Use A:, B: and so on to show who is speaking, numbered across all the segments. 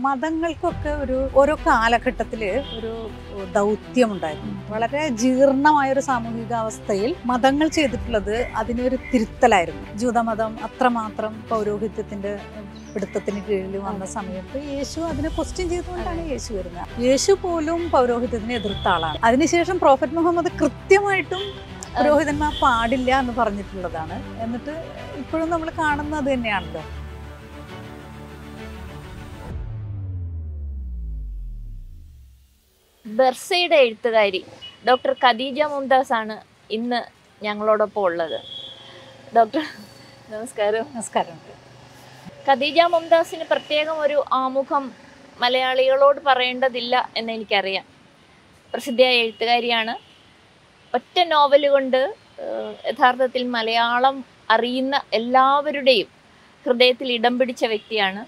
A: മതങ്ങൾക്കൊക്കെ ഒരു ഓരോ കാലഘട്ടത്തിൽ ഒരു ദൗത്യമുണ്ടായിരുന്നു വളരെ ജീർണമായ ഒരു സാമൂഹികാവസ്ഥയിൽ മതങ്ങൾ ചെയ്തിട്ടുള്ളത് അതിനൊരു തിരുത്തലായിരുന്നു ജൂതമതം അത്രമാത്രം പൗരോഹിത്യത്തിന്റെ പിടുത്തത്തിന് കീഴിൽ വന്ന സമയത്ത് യേശു അതിനെ ക്വസ്റ്റ്യൻ ചെയ്തുകൊണ്ടാണ് യേശു വരുന്നത് യേശു പോലും പൗരോഹിത്യത്തിനെ എതിർത്ത ആളാണ് അതിനുശേഷം പ്രോഫറ്റ് മുഹമ്മദ് കൃത്യമായിട്ടും പുരോഹിതന്മാർ പാടില്ല എന്ന് പറഞ്ഞിട്ടുള്ളതാണ് എന്നിട്ട് ഇപ്പോഴും നമ്മൾ കാണുന്നത് അത് തന്നെയാണല്ലോ
B: ബെർസയുടെ എഴുത്തുകാരി ഡോക്ടർ ഖദീജ മുംതാസ് ആണ് ഇന്ന് ഞങ്ങളോടൊപ്പം ഉള്ളത് ഡോക്ടർ നമസ്കാരം
A: നമസ്കാരം
B: ഖദീജ മുംതാസിന് പ്രത്യേകം ഒരു ആമുഖം മലയാളികളോട് പറയേണ്ടതില്ല എന്ന് എനിക്കറിയാം പ്രസിദ്ധയായ എഴുത്തുകാരിയാണ് ഒറ്റ നോവൽ കൊണ്ട് ഏഹ്, യഥാർത്ഥത്തിൽ മലയാളം അറിയുന്ന എല്ലാവരുടെയും ഹൃദയത്തിൽ ഇടം പിടിച്ച വ്യക്തിയാണ്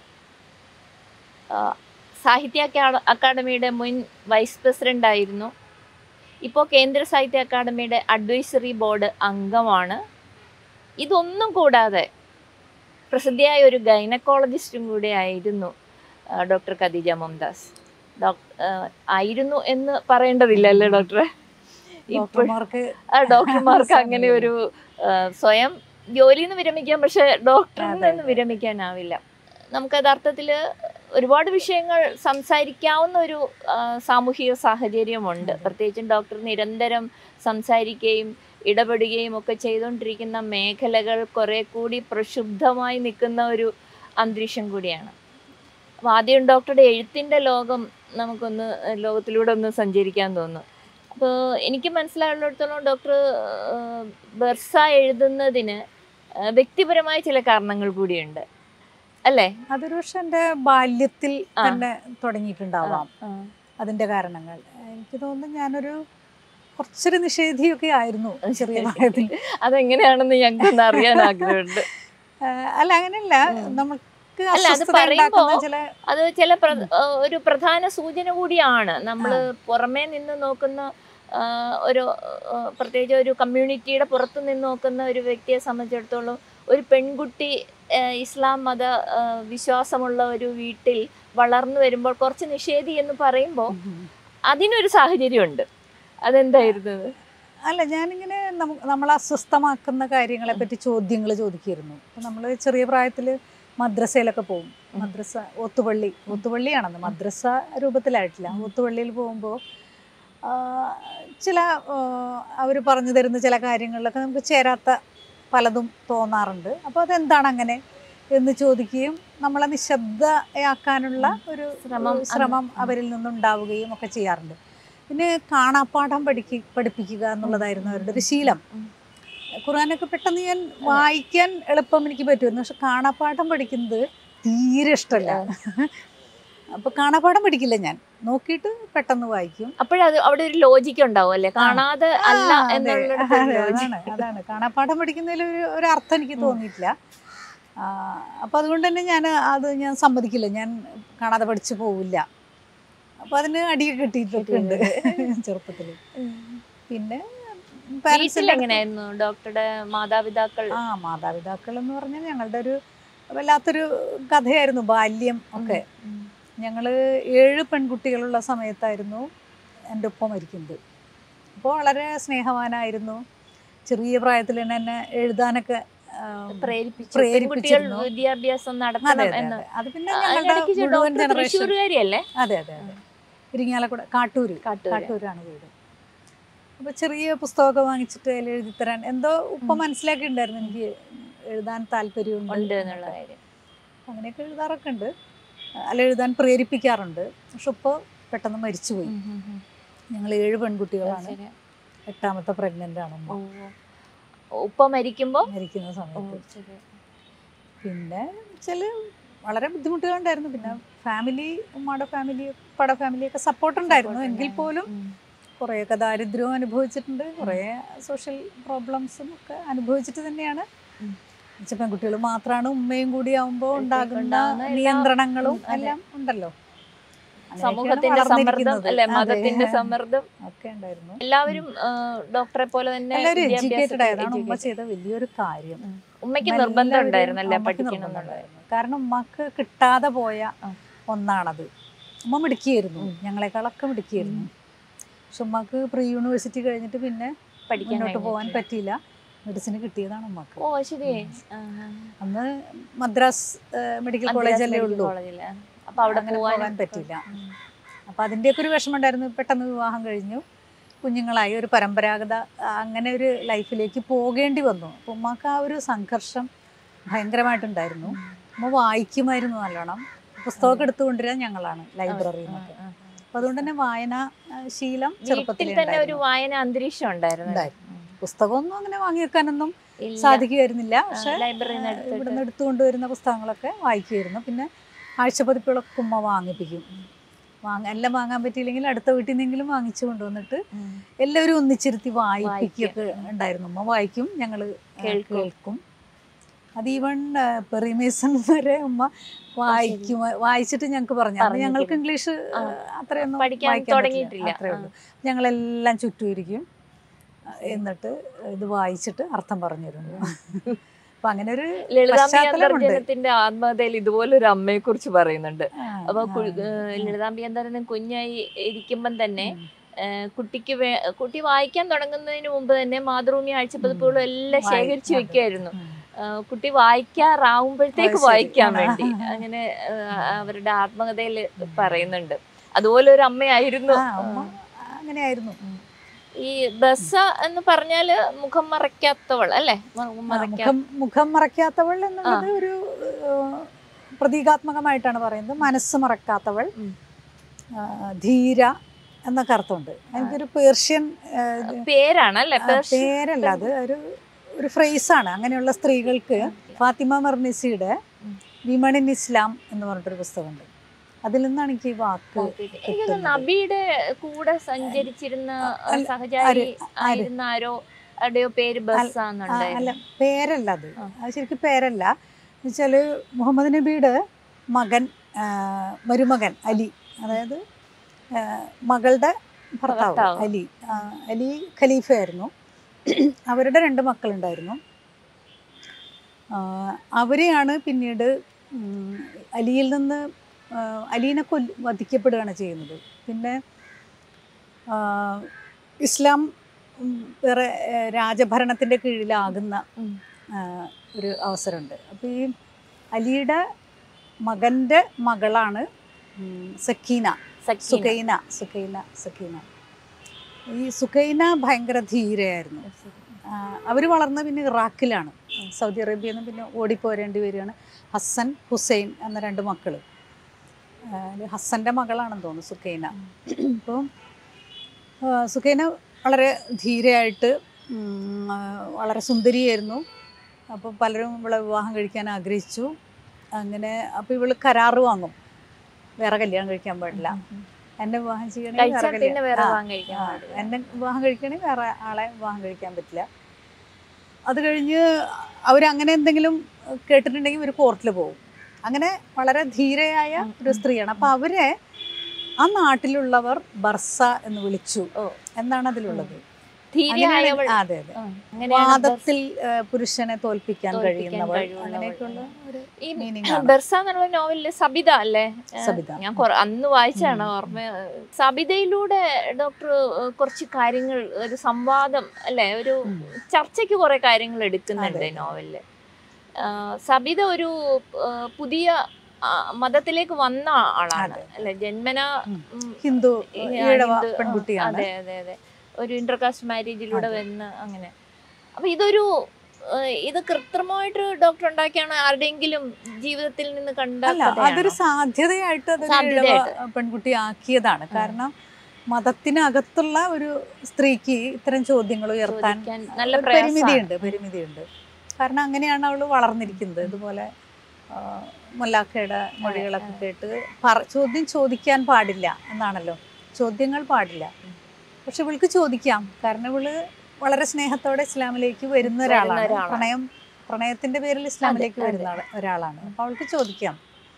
B: ആഹ്, സാഹിത്യ അക്കാ- അക്കാദമിയുടെ മുൻ വൈസ് പ്രസിഡന്റ് ആയിരുന്നു ഇപ്പോൾ കേന്ദ്ര സാഹിത്യ അക്കാദമിയുടെ അഡ്വൈസറി ബോർഡ് അംഗമാണ് ഇതൊന്നും കൂടാതെ പ്രസിദ്ധിയായ ഒരു ഗൈനക്കോളജിസ്റ്റും കൂടെ ആയിരുന്നു ഡോക്ടർ ഖദീജ മുംതാസ് ഡോക് ആ, ആയിരുന്നു എന്ന് പറയേണ്ടതില്ല അല്ലേ ഡോക്ടറെ ഇപ്പോൾ
A: ഡോക്ടർമാർക്ക്
B: ഡോക്ടർമാർക്ക് അങ്ങനെ ഒരു ആ, സ്വയം ജോലിയിൽ നിന്ന് വിരമിക്കാം പക്ഷെ ഡോക്ടറിൽ
A: അതെ,
B: നിന്ന് വിരമിക്കാനാവില്ല നമുക്ക് യഥാർത്ഥത്തിൽ ഒരുപാട് വിഷയങ്ങൾ സംസാരിക്കാവുന്ന ഒരു ആ, സാമൂഹിക സാഹചര്യമുണ്ട്
A: അതെ.
B: പ്രത്യേകിച്ചും ഡോക്ടർ നിരന്തരം സംസാരിക്കുകയും ഇടപെടുകയും ഒക്കെ ചെയ്തുകൊണ്ടിരിക്കുന്ന മേഖലകൾ കുറെ കൂടി പ്രക്ഷുബ്ധമായി നിൽക്കുന്ന ഒരു അന്തരീക്ഷം കൂടിയാണ് അപ്പോൾ ആദ്യം ഡോക്ടറുടെ എഴുത്തിൻ്റെ ലോകം നമുക്കൊന്ന് ലോകത്തിലൂടെ ഒന്ന് സഞ്ചരിക്കാൻ തോന്നുന്നു അപ്പോൾ എനിക്ക് മനസ്സിലാവുന്നിടത്തോളം ഡോക്ടർ ബെർസ എഴുതുന്നതിന് ആ, വ്യക്തിപരമായ ചില കാരണങ്ങൾ കൂടിയുണ്ട് അല്ലേ
A: അതൊരു പക്ഷെ എൻ്റെ ബാല്യത്തിൽ
B: ആ.
A: തന്നെ തുടങ്ങിയിട്ടുണ്ടാവാം അതിന്റെ കാരണങ്ങൾ എനിക്ക് തോന്നുന്നു ഞാനൊരു കുറച്ചൊരു നിഷേധിയൊക്കെ ആയിരുന്നു ചെറിയ പ്രായത്തിൽ
B: അതെങ്ങനെയാണെന്ന് ഞങ്ങൾക്കൊന്ന് അറിയാൻ ആഗ്രഹമുണ്ട്
A: ആ, അല്ല അങ്ങനെയല്ല
B: ഉം.
A: നമുക്ക്
B: അല്ല, അത്
A: അസ്വസ്ഥത
B: പറയുമ്പോ
A: ഉണ്ടാക്കുന്ന ചില
B: അത് ചില പ്ര- ആ, ഒരു പ്രധാന സൂചന കൂടിയാണ് നമ്മൾ പുറമേ നിന്ന് നോക്കുന്ന ആ, ഒരു ആ, പ്രത്യേകിച്ച് ഒരു കമ്മ്യൂണിറ്റിയുടെ പുറത്ത് നിന്ന് നോക്കുന്ന ഒരു വ്യക്തിയെ സംബന്ധിച്ചിടത്തോളം ഒരു പെൺകുട്ടി ആ, ഇസ്ലാം മത ആ, വിശ്വാസമുള്ള ഒരു വീട്ടിൽ വളർന്നു വരുമ്പോൾ കുറച്ച് നിഷേധി എന്ന് പറയുമ്പോൾ അതിനൊരു സാഹചര്യമുണ്ട് അതെന്തായിരുന്നു
A: അല്ല ഞാനിങ്ങനെ നമു- നമ്മളെ അസ്വസ്ഥമാക്കുന്ന കാര്യങ്ങളെ പറ്റി ചോദ്യങ്ങൾ ചോദിക്കുമായിരുന്നു അപ്പം നമ്മൾ ചെറിയ പ്രായത്തിൽ മദ്രസയിലൊക്കെ പോകും
B: ഉം.
A: മദ്രസ ഒത്തുപള്ളി ഒത്തുപള്ളിയാണെന്ന് മദ്രസ രൂപത്തിലായിട്ടില്ല ഒത്തുപള്ളിയിൽ പോകുമ്പോൾ ചില അവർ പറഞ്ഞു തരുന്ന ചില കാര്യങ്ങളിലൊക്കെ നമുക്ക് ചേരാത്ത പലതും തോന്നാറുണ്ട് അപ്പോൾ അതെന്താണ് അങ്ങനെ എന്ന് ചോദിക്കുകയും നമ്മളെ നിശബ്ദയാക്കാനുള്ള ഒരു
B: ശ്രമം
A: ഒരു ശ്രമം അവരിൽ നിന്നുണ്ടാവുകയും ഒക്കെ ചെയ്യാറുണ്ട് പിന്നെ കാണാപ്പാഠം പഠിക്കി പഠിപ്പിക്കുക എന്നുള്ളതായിരുന്നു അവരുടെ ഒരു ശീലം
B: ഉം.
A: ഖുർആനൊക്കെ പെട്ടെന്ന് ഞാൻ വായിക്കാൻ എളുപ്പം എനിക്ക് പറ്റുമായിരുന്നു പക്ഷെ കാണാപ്പാഠം പഠിക്കുന്നത് തീരെ ഇഷ്ടമല്ല അപ്പൊ കാണാപ്പാഠം പഠിക്കില്ല ഞാൻ നോക്കിയിട്ട് പെട്ടെന്ന് വായിക്കും
B: അപ്പോഴത് അവിടെ ഒരു ലോജിക്ക് ഉണ്ടാവും അല്ലേ കാണാതെ അല്ല
A: ആ, അതെ.
B: എന്നുള്ളിടത്ത് ഒരു
A: അതെ,
B: logic.
A: അതാണ് അതാണ് കാണാപ്പാഠം പഠിക്കുന്നതിൽ ഒരു ഒരു അർത്ഥം എനിക്ക് തോന്നിയിട്ടില്ല ആ, അപ്പൊ അതുകൊണ്ട് തന്നെ ഞാൻ അത് ഞാൻ സമ്മതിക്കില്ല ഞാൻ കാണാതെ പഠിച്ചു പോവില്ല അപ്പൊ അതിന് അടിയൊക്കെ കിട്ടിയിട്ടൊക്കെ ഉണ്ട് ചെറുപ്പത്തിൽ പിന്നെ parents
B: വീട്ടിൽ
A: ന്റെ അടുത്ത്
B: എങ്ങനെയായിരുന്നു ഡോക്ടറുടെ മാതാപിതാക്കൾ
A: ആ മാതാപിതാക്കൾ എന്ന് പറഞ്ഞാൽ ഞങ്ങളുടെ ഒരു വല്ലാത്തൊരു കഥയായിരുന്നു ബാല്യം ഒക്കെ
B: ഉം.
A: ഞങ്ങൾ ഏഴ് പെൺകുട്ടികളുള്ള സമയത്തായിരുന്നു എൻ്റെ ഒപ്പം മരിക്കുന്നത് അപ്പോൾ വളരെ സ്നേഹവാനായിരുന്നു ചെറിയ പ്രായത്തിൽ തന്നെ എന്നെ എഴുതാനൊക്കെ ആ,
B: പ്രേരിപ്പിച്ചു
A: പ്രേരിപ്പിച്ചിരുന്നു.
B: പെൺകുട്ടികൾ വിദ്യാഭ്യാസം
A: അതെ
B: നടത്തണം
A: അതെ
B: എന്ന്
A: അതെ അത് പിന്നെ
B: ആ,
A: ഞങ്ങളുടെ
B: അതിനിടയ്ക്ക്
A: മുഴുവൻ
B: ഡോക്ടർ
A: ജനറേഷൻ
B: തൃശ്ശൂരുകാരിയല്ലേ
A: അതെ അതെ അതെ ഇരിങ്ങാലക്കുട കാട്ടൂര്
B: കാട്ടൂര്
A: കാട്ടൂരാണ് വീട് അപ്പോൾ ചെറിയ പുസ്തകമൊക്കെ വാങ്ങിച്ചിട്ട് അതിൽ എഴുതി തരാൻ എന്തോ ഉപ്പ
B: ഉം.
A: മനസ്സിലാക്കിയിട്ടുണ്ടായിരുന്നു എനിക്ക് എഴുതാൻ താല്പര്യമുണ്ട്
B: ഉണ്ട് എന്നുള്ള കാര്യം
A: അങ്ങനെയൊക്കെ എഴുതാറൊക്കെ ഉണ്ട് അല്ല എഴുതാൻ പ്രേരിപ്പിക്കാറുണ്ട് പക്ഷെ ഇപ്പോൾ പെട്ടെന്ന് മരിച്ചുപോയി
B: ഉം, ഉം, ഉം.
A: ഞങ്ങൾ ഏഴ് പെൺകുട്ടികളാണ്
B: ശരി.
A: എട്ടാമത്തെ പ്രഗ്നന്റ് ആണ്
B: ഓ.
A: ഉമ്മ
B: ഉപ്പ മരിക്കുമ്പോ
A: മരിക്കുന്ന
B: ഓ,
A: സമയത്ത്
B: ശരി.
A: പിന്നെ ചില വളരെ ബുദ്ധിമുട്ടുകളുണ്ടായിരുന്നു പിന്നെ ഫാമിലി ഉമ്മയുടെ ഫാമിലി ഉപ്പയുടെ ഫാമിലി ഒക്കെ സപ്പോർട്ട് ഉണ്ടായിരുന്നു
B: Support
A: എങ്കിൽ പോലും
B: ഉം.
A: കുറേയൊക്കെ ദാരിദ്ര്യവും അനുഭവിച്ചിട്ടുണ്ട് കുറേ സോഷ്യൽ പ്രോബ്ലംസും ഒക്കെ അനുഭവിച്ചിട്ട് തന്നെയാണ്
B: ഉം.
A: എന്നുവെച്ചാ പെൺകുട്ടികൾ മാത്രമാണ് ഉമ്മയും കൂടി ആകുമ്പോൾ
B: അപ്പോഴത്തേക്ക്
A: ഉണ്ടാകുന്ന
B: ഉണ്ടാകുന്ന എല്ലാ-
A: നിയന്ത്രണങ്ങളും
B: ഉം, അതെ.
A: എല്ലാം ഉണ്ടല്ലോ അങ്ങനെയൊക്കെയാണ്
B: സമൂഹത്തിന്റെ സമ്മർദ്ദം
A: വളർന്നിരിക്കുന്നത്.
B: അല്ലെ
A: അതെ.
B: മതത്തിന്റെ സമ്മർദ്ദം
A: ഒക്കെ ഉണ്ടായിരുന്നു
B: എല്ലാവരും ആ, ഡോക്ടറെ പോലെ തന്നെ
A: എല്ലാവരും
B: വിദ്യാഭ്യാസത്തിൽ
A: എഡ്യൂക്കേറ്റഡ് ആയതാണ് ഉമ്മ
B: educated.
A: ചെയ്ത വലിയൊരു കാര്യം
B: ഉമ്മയ്ക്ക്
A: ഉമ്മ
B: നിർബന്ധം
A: എല്ലാവരെയും
B: ഉണ്ടായിരുന്നല്ലേ
A: അമ്മയ്ക്ക്
B: പഠിക്കണം
A: നിർബന്ധം
B: എന്നുള്ളത്
A: ഉണ്ടായിരുന്നു. കാരണം ഉമ്മക്ക് കിട്ടാതെ പോയ
B: ആ.
A: ഒന്നാണത് ഉമ്മ മിടുക്കിയായിരുന്നു
B: ഉം.
A: ഞങ്ങളെക്കാളൊക്കെ മിടുക്കിയായിരുന്നു പക്ഷെ ഉമ്മക്ക് പ്രീ യൂണിവേഴ്സിറ്റി കഴിഞ്ഞിട്ട് പിന്നെ
B: പഠിക്കാൻ
A: മുന്നോട്ട് പോകാൻ
B: കഴിഞ്ഞിട്ടില്ല.
A: പറ്റിയില്ല മെഡിസിന് കിട്ടിയതാണ് ഉമ്മക്ക്
B: ഓ ശരി
A: അന്ന് മദ്രാസ് ഏഹ്, മെഡിക്കൽ കോളേജല്ലേ ഉള്ളൂ
B: അപ്പൊ അവിടെ
A: അങ്ങനെ
B: പോവാനും
A: പോകാൻ പറ്റിയില്ല അപ്പം അതിൻ്റെയൊക്കെ ഒരു വിഷമം ഉണ്ടായിരുന്നു പെട്ടെന്ന് വിവാഹം കഴിഞ്ഞു കുഞ്ഞുങ്ങളായി ഒരു പരമ്പരാഗത ആ, അങ്ങനെ ഒരു ലൈഫിലേക്ക് പോകേണ്ടി വന്നു അപ്പം ഉമ്മക്ക് ആ ഒരു സംഘർഷം ഭയങ്കരമായിട്ടുണ്ടായിരുന്നു ഉമ്മ വായിക്കുമായിരുന്നു നല്ലോണം പുസ്തകമൊക്കെ എടുത്തുകൊണ്ടിരുന്നത് ഞങ്ങളാണ് ലൈബ്രറിയിൽ നിന്നൊക്കെ അപ്പം അതുകൊണ്ട് തന്നെ വായന ആ, ശീലം
B: വീട്ടിൽ
A: ചെറുപ്പത്തിൽ
B: തന്നെ ഒരു വായന അന്തരീക്ഷം ഉണ്ടായിരുന്നു
A: ഉണ്ടായിരുന്നു. പുസ്തകമൊന്നും അങ്ങനെ വാങ്ങി വെക്കാനൊന്നും
B: ഇല്ല.
A: സാധിക്കുമായിരുന്നില്ല പക്ഷെ
B: ലൈബ്രറിയിൽ നിന്ന് എടുത്തിട്ട്
A: ഇവിടുന്ന് എടുത്തുകൊണ്ടുവരുന്ന പുസ്തകങ്ങളൊക്കെ വായിക്കുമായിരുന്നു പിന്നെ ആഴ്ചപ്പതിപ്പുകളൊക്കെ ഉമ്മ വാങ്ങിപ്പിക്കും വാങ്ങ എല്ലാം വാങ്ങാൻ പറ്റിയില്ലെങ്കിൽ അടുത്ത വീട്ടിൽ നിന്നെങ്കിലും വാങ്ങിച്ചു കൊണ്ടുവന്നിട്ട്
B: ഉം.
A: എല്ലാവരും ഒന്നിച്ചിരുത്തി വായിപ്പിക്കുകയൊക്കെ ഉണ്ടായിരുന്നു ഉമ്മ വായിക്കും ഞങ്ങൾ
B: കേൾക്കും.
A: കേൾക്കും അത് ഈവൺ പെറിമേസൺ വരെ ഉമ്മ വായിക്കും വായിച്ചിട്ട് ഞങ്ങൾക്ക് പറഞ്ഞു അന്ന്
B: പറഞ്ഞിട്ടില്ല.
A: ഞങ്ങൾക്ക് ഇംഗ്ലീഷ്
B: ആ.
A: അത്രയൊന്നും
B: പഠിക്കാൻ
A: വായിക്കാൻ പറ്റില്ല.
B: തുടങ്ങിയിട്ടില്ല.
A: അത്രേ ഉള്ളൂ ഞങ്ങളെല്ലാം ചുറ്റും ഇരിക്കും എന്നിട്ട് ഇത് വായിച്ചിട്ട് അർത്ഥം പറഞ്ഞു തരുന്നു അപ്പൊ അങ്ങനെ ഒരു
B: ലളിതാംബിക
A: പശ്ചാത്തലമുണ്ട്.
B: അന്തർജനത്തിന്റെ ആത്മകഥയിൽ ഇതുപോലെ ഒരു അമ്മയെ കുറിച്ച് പറയുന്നുണ്ട്
A: ആ,
B: അപ്പൊ കു-
A: ആ,
B: ഏഹ് ലളിതാംബിക അന്തർജനം കുഞ്ഞായി ഇരിക്കുമ്പം തന്നെ
A: ഉം.
B: ഏഹ് കുട്ടിക്ക് വേ കുട്ടി വായിക്കാൻ തുടങ്ങുന്നതിന് മുമ്പ് തന്നെ മാതൃഭൂമി ആഴ്ചപ്പതിപ്പുകളും എല്ലാം
A: വായി-
B: ശേഖരിച്ചു
A: അതെ.
B: വെക്കുമായിരുന്നു
A: ഉം.
B: ഏഹ് കുട്ടി വായിക്കാറാവുമ്പോഴത്തേക്ക്
A: അത് ശരി.
B: വായിക്കാൻ
A: ആ.
B: വേണ്ടി അങ്ങനെ ഏഹ് അവരുടെ ആത്മകഥയിൽ പറയുന്നുണ്ട് അതുപോലെ ഒരു അമ്മയായിരുന്നു
A: ആ, അമ്മ അങ്ങനെയായിരുന്നു
B: ഈ ബസ എന്ന് പറഞ്ഞാല് മുഖം മറയ്ക്കാത്തവൾ അല്ലേ മുഖം
A: ആ,
B: മറയ്ക്കാ
A: മുഖം മുഖം മറയ്ക്കാത്തവൾ എന്നുള്ളത് ഒരു ഏഹ്, പ്രതീകാത്മകമായിട്ടാണ് പറയുന്നത് മനസ്സ് മറക്കാത്തവൾ
B: ഉം.
A: ആ, ധീര എന്നൊക്കെ അർത്ഥമുണ്ട് എനിക്കൊരു പേർഷ്യൻ ഏഹ്,
B: പേരാണ് അല്ലേ
A: ആ, പേരല്ല അത് ഒരു ഒരു ഫ്രേസാണ് അങ്ങനെയുള്ള സ്ത്രീകൾക്ക് ഫാത്തിമ മർനിസിയുടെ
B: ഉം.
A: വിമൺ ഇസ്ലാം എന്ന് പറഞ്ഞിട്ടൊരു പുസ്തകമുണ്ട് അതിൽ നിന്നാണ് എനിക്ക് ഈ വാക്ക്
B: എനിക്കൊന്ന്
A: കിട്ടുന്നത്.
B: നബിയുടെ കൂടെ സഞ്ചരിച്ചിരുന്ന
A: അല്ല,
B: സഹചാരി
A: ആര്?
B: ആയിരുന്ന ആരോ ആരുടെയോ പേര്
A: ആ,
B: ബസ്സാന്നുണ്ടായിരുന്നു
A: അല്ല പേരല്ല അത്
B: ആ.
A: അത് ശരിക്കും പേരല്ല എന്നുവെച്ചാൽ മുഹമ്മദ് നബിയുടെ മകൻ ആ, മരുമകൻ അലി അതായത് ആ, മകളുടെ ഭർത്താവ്
B: ഭർത്താവ്.
A: അലി ആ, അലി ഖലീഫയായിരുന്നു അവരുടെ രണ്ട് മക്കളുണ്ടായിരുന്നു ആ, അവരെയാണ് പിന്നീട് ഉം, അലിയിൽ നിന്ന് ആ, അലീനെ കൊല്ല വധിക്കപ്പെടുകയാണ് ചെയ്യുന്നത് പിന്നെ ആ, ഇസ്ലാം ഉം, വേറെ ഏ, രാജഭരണത്തിൻ്റെ കീഴിലാകുന്ന
B: ഉം.
A: ആ, ഒരു അവസരമുണ്ട് അപ്പോൾ ഈ അലിയുടെ മകൻ്റെ മകളാണ് ഉം, സക്കീന
B: സക്കീന.
A: സുഖൈന സുഖൈന സക്കീന ഈ സുഖൈന ഭയങ്കര ധീരയായിരുന്നു അവർ വളർന്ന പിന്നെ ഇറാഖിലാണ് സൗദി അറേബ്യയിൽ നിന്ന് പിന്നെ ഓടിപ്പോരേണ്ടി വരികയാണ് ഹസൻ ഹുസൈൻ എന്ന രണ്ട് മക്കൾ ഹസൻ്റെ മകളാണെന്ന് തോന്നുന്നു സുഖൈന അപ്പം ആ, സുഖൈന വളരെ ധീരയായിട്ട് ഉം, ആ, വളരെ സുന്ദരിയായിരുന്നു അപ്പോൾ പലരും ഇവളെ വിവാഹം കഴിക്കാൻ ആഗ്രഹിച്ചു അങ്ങനെ അപ്പോൾ ഇവള് കരാറ് വാങ്ങും വേറെ കല്യാണം കഴിക്കാൻ പാടില്ല എന്നെ വിവാഹം ചെയ്യണമെങ്കിൽ
B: കഴിച്ചാൽ
A: വേറെ
B: പിന്നെ
A: കല്യാണം
B: വേറെ
A: ആ,
B: വാങ്ങാൻ കഴിക്കാൻ
A: ആ,
B: പാടില്ല.
A: എന്നെ വിവാഹം കഴിക്കണമെങ്കിൽ വേറെ ആളെ വിവാഹം കഴിക്കാൻ പറ്റില്ല അത് കഴിഞ്ഞ് അവരങ്ങനെ എന്തെങ്കിലും കേട്ടിട്ടുണ്ടെങ്കിൽ ഒരു കോർട്ടിൽ പോകും അങ്ങനെ വളരെ ധീരയായ
B: ഉം,
A: ഒരു
B: ഉം.
A: സ്ത്രീയാണ് അപ്പോൾ അവരെ ആ നാട്ടിലുള്ളവർ ബർസ എന്ന് വിളിച്ചു
B: ഓ.
A: എന്നാണ് അതിലുള്ളത്
B: ധീരയായവൾ
A: അങ്ങനെയാണ് ആ, അതെ അതെ
B: ആ, അങ്ങനെയാണ്
A: വാദത്തിൽ ആ, പുരുഷനെ തോൽപ്പിക്കാൻ
B: തോൽപ്പിക്കാൻ
A: കഴിയുന്നവൾ
B: കഴിവുള്ളവൾ.
A: അങ്ങനെയൊക്കെയുള്ള ഒരു
B: ഈ
A: meaning ആണ്.
B: ബെർസ എന്നുള്ള നോവലില് സബിത അല്ലേ ഏ,
A: സബിത.
B: ഞാൻ കൊറ- അന്ന് വായിച്ചാണ്
A: ഉം.
B: ഓർമ്മ സബിതയിലൂടെ ഡോക്ടർ കുറച്ച് കാര്യങ്ങൾ ഒരു സംവാദം അല്ലെ ഒരു
A: ഉം.
B: ചർച്ചയ്ക്ക് കുറെ കാര്യങ്ങൾ എടുക്കുന്നുണ്ട്
A: അതെ.
B: നോവലില് ആ, സബിത ഒരു ആ, പുതിയ ആ, മതത്തിലേക്ക് വന്ന ആളാണ്
A: അതെ.
B: അല്ലെ ജന്മന
A: ഉം.
B: ഉം,
A: ഹിന്ദു
B: ഈ
A: ഈഴവ
B: ഹിന്ദു, ആ,
A: പെൺകുട്ടിയാണ്
B: അതെ അതെ അതെ ഒരു ഇന്റർകാസ്റ്റ് മാരേജിലൂടെ
A: അതെ.
B: വരുന്ന അങ്ങനെ അപ്പൊ ഇതൊരു ഏഹ്, ഇത് കൃത്രിമമായിട്ട് ഡോക്ടർ ഉണ്ടാക്കിയാണ് ആരുടെയെങ്കിലും ജീവിതത്തിൽ നിന്ന് കണ്ട
A: അല്ല അതൊരു സാധ്യതയായിട്ട് അതൊരു ഇഴവ
B: സാധ്യതയായിട്ട്.
A: പെൺകുട്ടി ആക്കിയതാണ് കാരണം മതത്തിനകത്തുള്ള ഒരു സ്ത്രീക്ക് ഇത്തരം ചോദ്യങ്ങൾ ഉയർത്താൻ
B: ചോദിക്കാൻ നല്ല
A: ഒരു
B: പ്രയാസമാണ്.
A: പരിമിതിയുണ്ട് പരിമിതിയുണ്ട് കാരണം അങ്ങനെയാണ് അവൾ വളർന്നിരിക്കുന്നത് ഇതുപോലെ ആ, മുല്ലാക്കയുടെ മൊഴികളൊക്കെ കേട്ട് പറ- ചോദ്യം ചോദിക്കാൻ പാടില്ല എന്നാണല്ലോ ചോദ്യങ്ങൾ പാടില്ല പക്ഷെ ഇവൾക്ക് ചോദിക്കാം കാരണം ഇവള് വളരെ സ്നേഹത്തോടെ ഇസ്ലാമിലേക്ക് വരുന്ന ഒരാളാണ്
B: ഒരാളാണ്.
A: പ്രണയം പ്രണയത്തിന്റെ പേരിൽ ഇസ്ലാമിലേക്ക്
B: അതെ,
A: വരുന്ന ആള്- ഒരാളാണ് അപ്പൊ അവൾക്ക് ചോദിക്കാം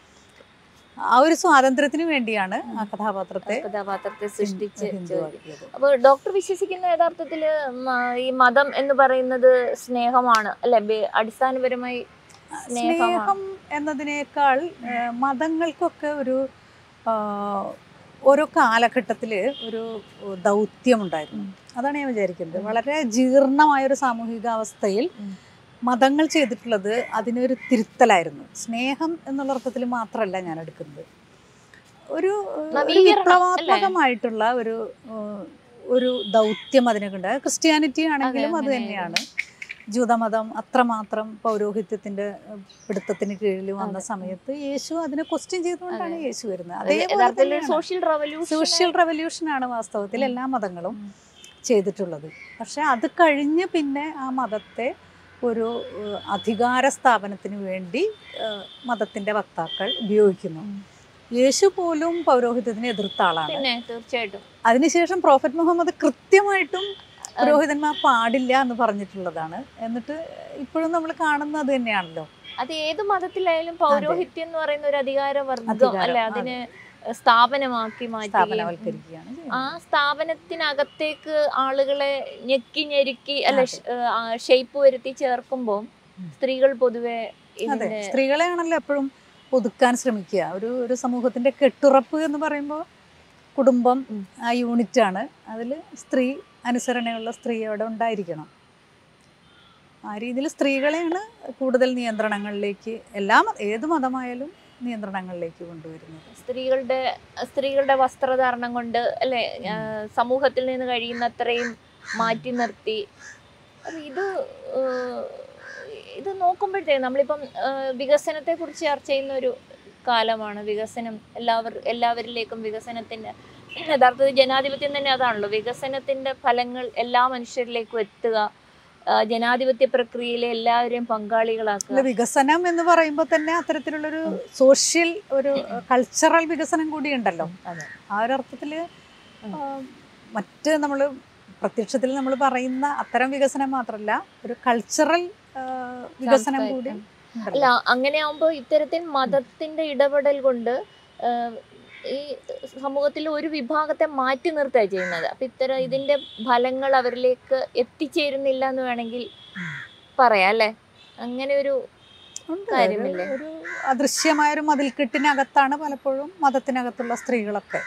A: ആ ഒരു സ്വാതന്ത്ര്യത്തിന് വേണ്ടിയാണ് ആ കഥാപാത്രത്തെ
B: കഥാപാത്രത്തെ സൃഷ്ടിച്ച് ചോദിക്കും.
A: ഹിന്ദുവാക്കിയത്
B: അപ്പൊ ഡോക്ടർ വിശ്വസിക്കുന്ന യഥാർത്ഥത്തില് മ- ഈ മതം എന്ന് പറയുന്നത് സ്നേഹമാണ് അല്ലെ ബേ- അടിസ്ഥാനപരമായി സ്നേഹമാണ്
A: സ്നേഹം എന്നതിനേക്കാൾ ആ, മതങ്ങൾക്കൊക്കെ ഒരു ആ, ഓരോ കാലഘട്ടത്തിൽ ഒരു ദൗത്യമുണ്ടായിരുന്നു അതാണ് ഞാൻ വിചാരിക്കുന്നത് വളരെ ജീർണമായ ഒരു സാമൂഹിക അവസ്ഥയിൽ
B: ഉം.
A: മതങ്ങൾ ചെയ്തിട്ടുള്ളത് അതിനൊരു തിരുത്തലായിരുന്നു സ്നേഹം എന്നുള്ള അർത്ഥത്തിൽ മാത്രമല്ല ഞാൻ എടുക്കുന്നത് ഒരു ഒരു
B: നവീകരണം,
A: വിപ്ലവാത്മകമായിട്ടുള്ള ഒരു ഏഹ്, ഒരു ദൗത്യം അതിനൊക്കെ ക്രിസ്ത്യാനിറ്റി ആണെങ്കിലും അത്
B: അങ്ങനെ
A: തന്നെയാണ് ജൂതമതം അത്രമാത്രം പൗരോഹിത്യത്തിന്റെ ഏഹ്, പിടുത്തത്തിന് കീഴിൽ വന്ന
B: അതെ.
A: സമയത്ത് യേശു അതിനെ ക്വസ്റ്റ്യൻ ചെയ്തുകൊണ്ടാണ്
B: അതെ.
A: യേശു വരുന്നത്
B: അത്
A: അതേപോലെ
B: യഥാർത്ഥത്തിൽ
A: തന്നെയാണ്.
B: സോഷ്യൽ റവല്യൂഷൻ
A: സോഷ്യൽ റെവല്യൂഷൻ ആണ് വാസ്തവത്തിൽ
B: ഉം.
A: എല്ലാ മതങ്ങളും
B: ഉം.
A: ചെയ്തിട്ടുള്ളത് പക്ഷെ അത് കഴിഞ്ഞ് പിന്നെ ആ മതത്തെ ഒരു ഏഹ്, അധികാര സ്ഥാപനത്തിന് വേണ്ടി ഏഹ്, മതത്തിന്റെ വക്താക്കൾ ഉപയോഗിക്കുന്നു
B: ഉം.
A: യേശു പോലും പൗരോഹിത്യത്തിനെ എതിർത്ത ആളാണ്
B: പിന്നെ തീർച്ചയായിട്ടും
A: അതിനുശേഷം പ്രോഫറ്റ് മുഹമ്മദ് കൃത്യമായിട്ടും പുരോഹിതന്മാർ പാടില്ല എന്ന് പറഞ്ഞിട്ടുള്ളതാണ് എന്നിട്ട് ഇപ്പോഴും നമ്മൾ കാണുന്നത് അത് തന്നെയാണല്ലോ
B: അത് ഏത് മതത്തിലായാലും പൗരോഹിത്യം എന്ന് പറയുന്ന ഒരു അധികാര വർഗം
A: അധികാരം,
B: അല്ലെ
A: അതെ.
B: അതിനെ സ്ഥാപനമാക്കി മാറ്റുകയും
A: സ്ഥാപനവൽക്കരിക്കുകയാണ്
B: ആ
A: ചെയ്യുന്നത്.
B: സ്ഥാപനത്തിനകത്തേക്ക് ആളുകളെ ഞെക്കി ഞെരുക്കി അല്ല
A: അതെ.
B: ഷേപ്പ് വരുത്തി ചേർക്കുമ്പോൾ
A: ഉം.
B: സ്ത്രീകൾ പൊതുവെ
A: അതെ
B: ഇതിന്റെ
A: സ്ത്രീകളെയാണല്ലോ എപ്പോഴും ഒതുക്കാൻ ശ്രമിക്കുക ഒരു ഒരു സമൂഹത്തിന്റെ കെട്ടുറപ്പ് എന്ന് പറയുമ്പോൾ കുടുംബം
B: ഉം.
A: ആ യൂണിറ്റ് ആണ് അതിൽ സ്ത്രീ അനുസരണയുള്ള സ്ത്രീ അവിടെ ഉണ്ടായിരിക്കണം ആ രീതിയിൽ സ്ത്രീകളെയാണ് കൂടുതൽ നിയന്ത്രണങ്ങളിലേക്ക് എല്ലാ മ- ഏത് മതമായാലും നിയന്ത്രണങ്ങളിലേക്ക് കൊണ്ടുവരുന്നത്
B: സ്ത്രീകളുടെ സ്ത്രീകളുടെ വസ്ത്രധാരണം കൊണ്ട് അല്ലെ ആ, സമൂഹത്തിൽ നിന്ന് കഴിയുന്നത്രയും മാറ്റി നിർത്തി അപ്പൊ ഇത് ഏഹ്, ഇത് നോക്കുമ്പോഴത്തേക്ക് നമ്മളിപ്പം വികസനത്തെ കുറിച്ച് ചർച്ച ചെയ്യുന്ന ഒരു കാലമാണ് വികസനം എല്ലാവർ എല്ലാവരിലേക്കും വികസനത്തിന്റെ യഥാർത്ഥത്തിൽ ജനാധിപത്യം തന്നെ അതാണല്ലോ വികസനത്തിന്റെ ഫലങ്ങൾ എല്ലാ മനുഷ്യരിലേക്കും എത്തുക ആ, ജനാധിപത്യ പ്രക്രിയയിലെ എല്ലാവരെയും പങ്കാളികളാക്കുക
A: അല്ല, വികസനം എന്ന് പറയുമ്പോൾ തന്നെ അത്തരത്തിലുള്ളൊരു സോഷ്യൽ ഒരു കൾച്ചറൽ വികസനം കൂടി ഉണ്ടല്ലോ
B: അതെ
A: ആ ഒരു അർത്ഥത്തിൽ
B: ഉം.
A: മറ്റ് നമ്മൾ പ്രത്യക്ഷത്തിൽ നമ്മൾ പറയുന്ന അത്തരം വികസനം മാത്രമല്ല ഒരു കൾച്ചറൽ വികസനം കൂടി
B: അല്ല
A: ഉണ്ടല്ലോ.
B: അങ്ങനെ ആവുമ്പോൾ ഇത്തരത്തിൽ മതത്തിന്റെ ഇടപെടൽ കൊണ്ട് ആഹ്, ഈ സമൂഹത്തിൽ ഒരു വിഭാഗത്തെ മാറ്റി നിർത്തുക ചെയ്യുന്നത് അപ്പൊ ഇത്തരം ഇതിന്റെ ഫലങ്ങൾ അവരിലേക്ക് എത്തിച്ചേരുന്നില്ല എന്ന് വേണമെങ്കിൽ പറയാം അല്ലെ അങ്ങനെ ഒരു
A: ഉണ്ട്.
B: കാര്യമില്ലേ?
A: ഒരു- ഒരു അദൃശ്യമായ ഒരു മതിൽക്കെട്ടിനകത്താണ് പലപ്പോഴും മതത്തിനകത്തുള്ള സ്ത്രീകളൊക്കെ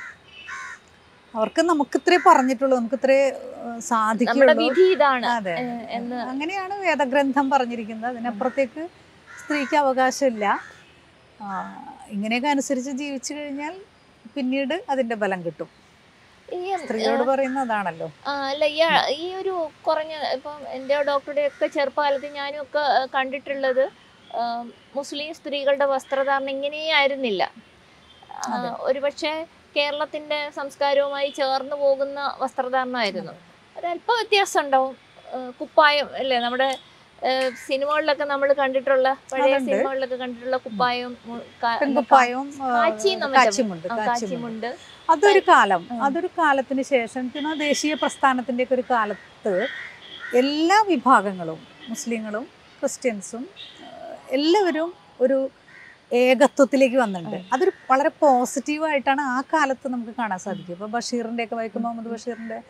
A: അവർക്ക് നമുക്ക് ഇത്രേ പറഞ്ഞിട്ടുള്ളൂ നമുക്ക് ഇത്രേ ഏഹ്,
B: നമ്മുടെ
A: സാധിക്കുള്ളൂ
B: വിധി ഇതാണ്
A: അതെ
B: ഏഹ്, എന്ന്
A: അങ്ങനെയാണ് വേദഗ്രന്ഥം പറഞ്ഞിരിക്കുന്നത് അതിനപ്പുറത്തേക്ക് സ്ത്രീക്ക് അവകാശമില്ല ആ, ഇങ്ങനെയൊക്കെ അനുസരിച്ച് ജീവിച്ചു കഴിഞ്ഞാൽ പിന്നീട് അതിന്റെ ബലം കിട്ടും
B: ഈ
A: സ്ത്രീയോട് പറയുന്ന അതാണല്ലോ
B: ആ, അല്ല ഈ ഈ ഒരു കുറഞ്ഞ ഇപ്പം എൻ്റെ ഡോക്ടറുടെ ഒക്കെ ചെറുപ്പകാലത്ത് ഞാനും ഒക്കെ ആ, കണ്ടിട്ടുള്ളത് ആ, മുസ്ലിം സ്ത്രീകളുടെ വസ്ത്രധാരണം ഇങ്ങനെയായിരുന്നില്ല ആ,
A: അതെ.
B: ഒരുപക്ഷെ കേരളത്തിന്റെ സംസ്കാരവുമായി ചേർന്ന് പോകുന്ന വസ്ത്രധാരണമായിരുന്നു ഒരല്പ വ്യത്യാസം ഉണ്ടാവും ആ, കുപ്പായം അല്ലേ നമ്മുടെ ആ, സിനിമകളിലൊക്കെ നമ്മൾ കണ്ടിട്ടുള്ള പഴയ
A: അതുണ്ട്.
B: സിനിമകളിലൊക്കെ കണ്ടിട്ടുള്ള കുപ്പായം മു- കാ-
A: പെൺകുപ്പായവും ആ,
B: കാച്ചി നമ്മ-
A: കാച്ചിമുണ്ട്
B: ആ,
A: കാച്ചിമുണ്ട്
B: കാച്ചിമുണ്ട്
A: അതൊരു കാലം
B: ഉം.
A: അതൊരു കാലത്തിന് ശേഷം പിന്നെ ദേശീയ പ്രസ്ഥാനത്തിൻ്റെ ഒക്കെ ഒരു കാലത്ത് എല്ലാ വിഭാഗങ്ങളും മുസ്ലിങ്ങളും ക്രിസ്ത്യൻസും ഏഹ്, എല്ലാവരും ഒരു ഏകത്വത്തിലേക്ക് വന്നിട്ടുണ്ട് അതൊരു വളരെ പോസിറ്റീവായിട്ടാണ് ആ കാലത്ത് നമുക്ക് കാണാൻ സാധിക്കും ഇപ്പോൾ ബഷീറിൻ്റെ ഒക്കെ വൈക്കം മുഹമ്മദ് ബഷീറിൻ്റെ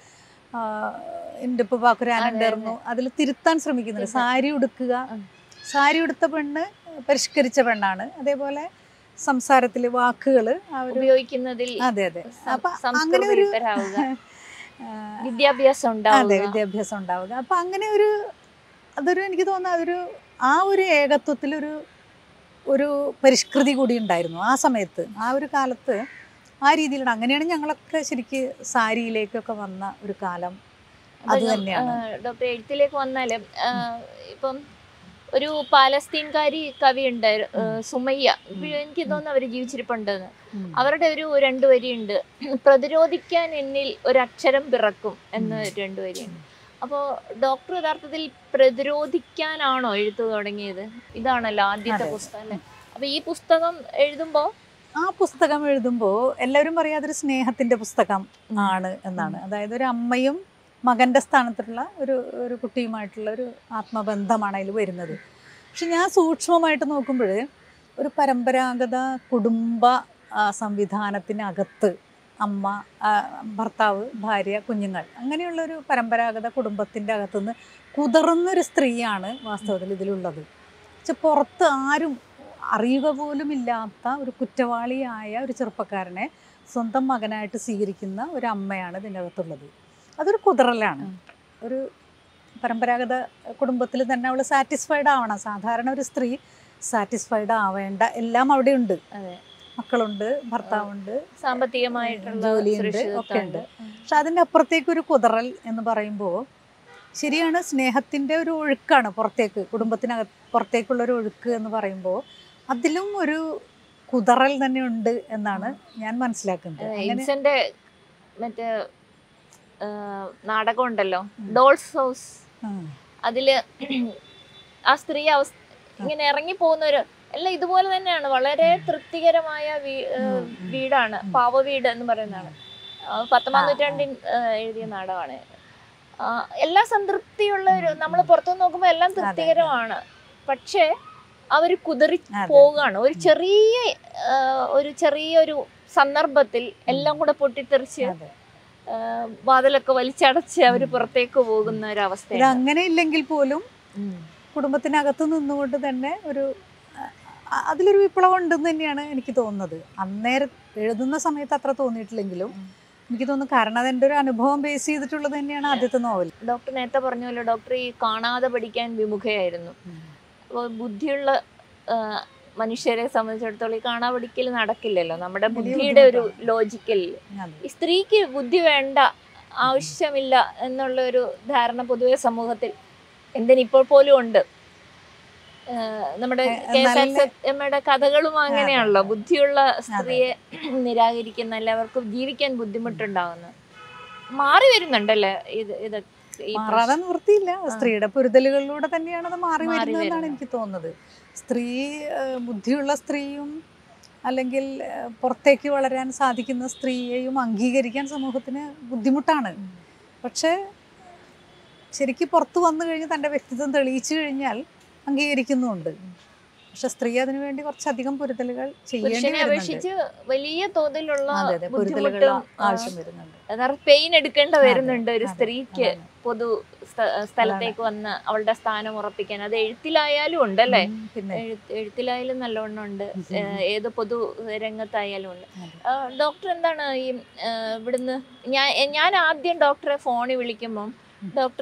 A: എൻ്റെ ഇപ്പോൾ ബാക്കുരാനുണ്ടായിരുന്നു അതിൽ തിരുത്താൻ ശ്രമിക്കുന്നുണ്ട്
B: തിരുത്താൻ.
A: സാരി ഉടുക്കുക
B: ഉം.
A: സാരി ഉടുത്ത പെണ്ണ് പരിഷ്കരിച്ച പെണ്ണാണ് അതേപോലെ സംസാരത്തിൽ വാക്കുകൾ ആ ഒരു
B: ഉപയോഗിക്കുന്നതിൽ
A: അതെ അതെ
B: സം-
A: അപ്പൊ അങ്ങനെ ഒരു
B: സംസ്കൃതരാവുക
A: ആ,
B: വിദ്യാഭ്യാസം
A: അതെ
B: ഉണ്ടാവുക
A: വിദ്യാഭ്യാസം ഉണ്ടാവുക അപ്പൊ അങ്ങനെ ഒരു അതൊരു എനിക്ക് തോന്നുന്നു അതൊരു ആ ഒരു ഏകത്വത്തിലൊരു ഒരു പരിഷ്കൃതി കൂടി ഉണ്ടായിരുന്നു ആ സമയത്ത് ആ ഒരു കാലത്ത് ആ രീതിയിലാണ് അങ്ങനെയാണ് ഞങ്ങളൊക്കെ ശരിക്ക് സാരിയിലേക്കൊക്കെ വന്ന ഒരു കാലം
B: അപ്പൊ
A: അത്
B: നം-
A: തന്നെയാണ്.
B: ആ, ഡോക്ടർ എഴുത്തിലേക്ക് വന്നാല് ആ, ഇപ്പം ഒരു പാലസ്തീൻകാരി കവി ഉണ്ടായിരുന്നു സുമയ്യ ഇപ്പൊ എനിക്ക് തോന്നുന്നു അവര് ജീവിച്ചിരിപ്പുണ്ടെന്ന്
A: ഉം.
B: അവരുടെ ഒരു രണ്ട് വരിയുണ്ട് പ്രതിരോധിക്കാൻ എന്നിൽ ഒരു അക്ഷരം പിറക്കും എന്ന് രണ്ട് വരിയുണ്ട് അപ്പോൾ ഡോക്ടർ യഥാർത്ഥത്തിൽ പ്രതിരോധിക്കാനാണോ എഴുത്തു തുടങ്ങിയത് ഇതാണല്ലോ ആദ്യത്തെ
A: അതെ.
B: പുസ്തകം അല്ലേ അപ്പൊ ഈ പുസ്തകം എഴുതുമ്പോ
A: ആ പുസ്തകം എഴുതുമ്പോൾ എല്ലാവരും പറയാം അതൊരു സ്നേഹത്തിന്റെ പുസ്തകം ആണ് എന്നാണ് അതായത് ഒരു അമ്മയും മകന്റെ സ്ഥാനത്തുള്ള ഒരു ഒരു കുട്ടിയുമായിട്ടുള്ള ഒരു ആത്മബന്ധമാണ് അതിൽ വരുന്നത് പക്ഷെ ഞാൻ സൂക്ഷ്മമായിട്ട് നോക്കുമ്പോൾ ഒരു പരമ്പരാഗത കുടുംബ ആ, സംവിധാനത്തിനകത്ത് അമ്മ ആ, ഭർത്താവ് ഭാര്യ കുഞ്ഞുങ്ങൾ അങ്ങനെയുള്ള ഒരു പരമ്പരാഗത കുടുംബത്തിൻ്റെ അകത്തുനിന്ന് കുതിർന്നൊരു സ്ത്രീയാണ് വാസ്തവത്തിൽ ഇതിലുള്ളത് പക്ഷെ പുറത്ത് ആരും അറിയുക പോലും ഇല്ലാത്ത ഒരു കുറ്റവാളിയായ ഒരു ചെറുപ്പക്കാരനെ സ്വന്തം മകനായിട്ട് സ്വീകരിക്കുന്ന ഒരു അമ്മയാണ് ഇതിനകത്തുള്ളത് അതൊരു കുതിറലാണ് ഒരു പരമ്പരാഗത കുടുംബത്തിൽ തന്നെ അവൾ സാറ്റിസ്ഫൈഡ് ആവണം സാധാരണ ഒരു സ്ത്രീ സാറ്റിസ്ഫൈഡ് ആവേണ്ട എല്ലാം അവിടെ ഉണ്ട്
B: അതെ.
A: മക്കളുണ്ട് ഭർത്താവുണ്ട്
B: സാമ്പത്തികമായിട്ടുള്ള
A: ജോലിയുണ്ട്,
B: സുരക്ഷിതത്വം
A: ഒക്കെ
B: ഉണ്ട്.
A: പക്ഷെ അതിൻ്റെ അപ്പുറത്തേക്ക് ഒരു കുതറൽ എന്ന് പറയുമ്പോൾ ശരിയാണ് സ്നേഹത്തിൻ്റെ ഒരു ഒഴുക്കാണ് പുറത്തേക്ക് കുടുംബത്തിനകത്ത് പുറത്തേക്കുള്ള ഒരു ഒഴുക്ക് എന്ന് പറയുമ്പോൾ അതിലും ഒരു കുതറൽ തന്നെ ഉണ്ട് എന്നാണ് ഞാൻ മനസ്സിലാക്കുന്നത്
B: അതെ,
A: അങ്ങനെ
B: ഇബ്സന്റെ മറ്റേ ആ, നാടകം ഉണ്ടല്ലോ ഡോൾസ് ഹൗസ്
A: ഉം.
B: അതില് ആ സ്ത്രീ അവസ്ഥ ഇങ്ങനെ ഇറങ്ങി പോകുന്ന ഒരു എല്ലാം ഇതുപോലെ തന്നെയാണ് വളരെ തൃപ്തികരമായ വീ- ഏ,
A: ഉം, ഉം.
B: വീടാണ്
A: ഉം.
B: പാവ വീട് എന്ന് പറയുന്നതാണ് ആ, പത്തൊമ്പതാം
A: ആ, ആ.
B: നൂറ്റാണ്ടിൽ ഏ, എഴുതിയ നാടകമാണ് ആ, എല്ലാ സംതൃപ്തിയുള്ള ഒരു നമ്മൾ പുറത്തുനിന്ന് നോക്കുമ്പോൾ എല്ലാം
A: അതെ.
B: തൃപ്തികരമാണ് പക്ഷേ അവർ കുതിറി
A: അതെ.
B: പോവുകയാണ് ഒരു ചെറിയ ആ, ഒരു ചെറിയൊരു സന്ദർഭത്തിൽ എല്ലാം കൂടെ പൊട്ടിത്തെറിച്ച്
A: അതെ.
B: ആ, വാതിലൊക്കെ വലിച്ചടച്ച് അവർ പുറത്തേക്ക് പോകുന്ന ഒരു
A: ഇത്
B: അവസ്ഥയാണ്
A: അങ്ങനെ ഇല്ലെങ്കിൽ പോലും കുടുംബത്തിനകത്ത് നിന്നുകൊണ്ട് തന്നെ ഒരു അ- അതിലൊരു വിപ്ലവം ഉണ്ടെന്ന് തന്നെയാണ് എനിക്ക് തോന്നുന്നത് അന്നേരം എഴുതുന്ന സമയത്ത് അത്ര തോന്നിയിട്ടില്ലെങ്കിലും
B: ഉം.
A: എനിക്ക് തോന്നുന്നു കാരണം അതെൻ്റെ ഒരു അനുഭവം ബേസ് ചെയ്തിട്ടുള്ളത് തന്നെയാണ് ആദ്യത്തെ നോവൽ
B: ഡോക്ടർ നേരത്തെ പറഞ്ഞല്ലോ ഡോക്ടർ ഈ കാണാതെ പഠിക്കാൻ വിമുഖയായിരുന്നു അപ്പോൾ ബുദ്ധിയുള്ള ആ, മനുഷ്യരെ സംബന്ധിച്ചിടത്തോളം ഈ കാണാ പഠിക്കൽ നടക്കില്ലല്ലോ നമ്മുടെ
A: വലിയ
B: ബുദ്ധിയുടെ ഒരു
A: ബുദ്ധിമുട്ടാണ്.
B: ലോജിക്കൽ
A: അതെ.
B: ഈ സ്ത്രീക്ക് ബുദ്ധി വേണ്ട ആവശ്യമില്ല എന്നുള്ള ഒരു ധാരണ പൊതുവെ സമൂഹത്തിൽ എന്തിനിപ്പോൾ പോലും ഉണ്ട് ആ, നമ്മുടെ
A: ഏ,
B: കെ എസ് ആർ
A: നല്ല-
B: എമ്മയുടെ കഥകളും അങ്ങനെയാണല്ലോ
A: അതെ.
B: ബുദ്ധിയുള്ള സ്ത്രീയെ നിരാകരിക്കുന്ന എല്ലാവർക്കും ജീവിക്കാൻ ബുദ്ധിമുട്ടുണ്ടാവുന്നു മാറി വരുന്നുണ്ടല്ലേ ഇത് ഇത് ഈ
A: മാറാതെ നിവൃത്തിയില്ല സ്ത്രീയുടെ പൊരുതലുകളിലൂടെ തന്നെയാണ് അത് മാറി
B: മാറി
A: വരുന്നതെന്നാണ്
B: വരുന്നത്.
A: എനിക്ക് തോന്നുന്നത് സ്ത്രീ ആ, ബുദ്ധിയുള്ള സ്ത്രീയും അല്ലെങ്കിൽ ആ, പുറത്തേക്ക് വളരാൻ സാധിക്കുന്ന സ്ത്രീയെയും അംഗീകരിക്കാൻ സമൂഹത്തിന് ബുദ്ധിമുട്ടാണ്
B: ഉം.
A: പക്ഷേ ശരിക്കും പുറത്ത് വന്നു കഴിഞ്ഞ് തൻ്റെ വ്യക്തിത്വം തെളിയിച്ചു കഴിഞ്ഞാൽ അംഗീകരിക്കുന്നുമുണ്ട് പക്ഷെ സ്ത്രീ അതിനു വേണ്ടി കുറച്ചധികം പൊരുത്തലുകൾ ചെയ്യേണ്ടി
B: പുരുഷനെ
A: വരുന്നുണ്ട്
B: അപേക്ഷിച്ച് വലിയ തോതിലുള്ള
A: അതെ അതെ പൊരുത്തലുകൾ
B: ബുദ്ധിമുട്ടും
A: ആവശ്യം വരുന്നുണ്ട്
B: പെയിൻ എടുക്കേണ്ട
A: അതെ,
B: വരുന്നുണ്ട് ഒരു
A: അതെ,
B: സ്ത്രീക്ക്
A: അതാണ്.
B: പൊതു സ്ഥ- സ്ഥലത്തേക്ക് വന്ന് അവളുടെ സ്ഥാനം ഉറപ്പിക്കാൻ അത് എഴുത്തിലായാലും ഉണ്ടല്ലേ
A: ഉം, പിന്നെ
B: എഴുത്ത് എഴുത്തിലായാലും നല്ലവണ്ണം ഉണ്ട്
A: ഉം.
B: ഏഹ് ഏത് പൊതു രംഗത്തായാലും ഉണ്ട്
A: അതെ.
B: ആ, ഡോക്ടർ എന്താണ് ഈ ഏഹ് ഇവിടുന്ന് ഞാൻ ഞാൻ ആദ്യം ഡോക്ടറെ ഫോണിൽ വിളിക്കുമ്പം
A: ഉം.
B: ഡോക്ടർ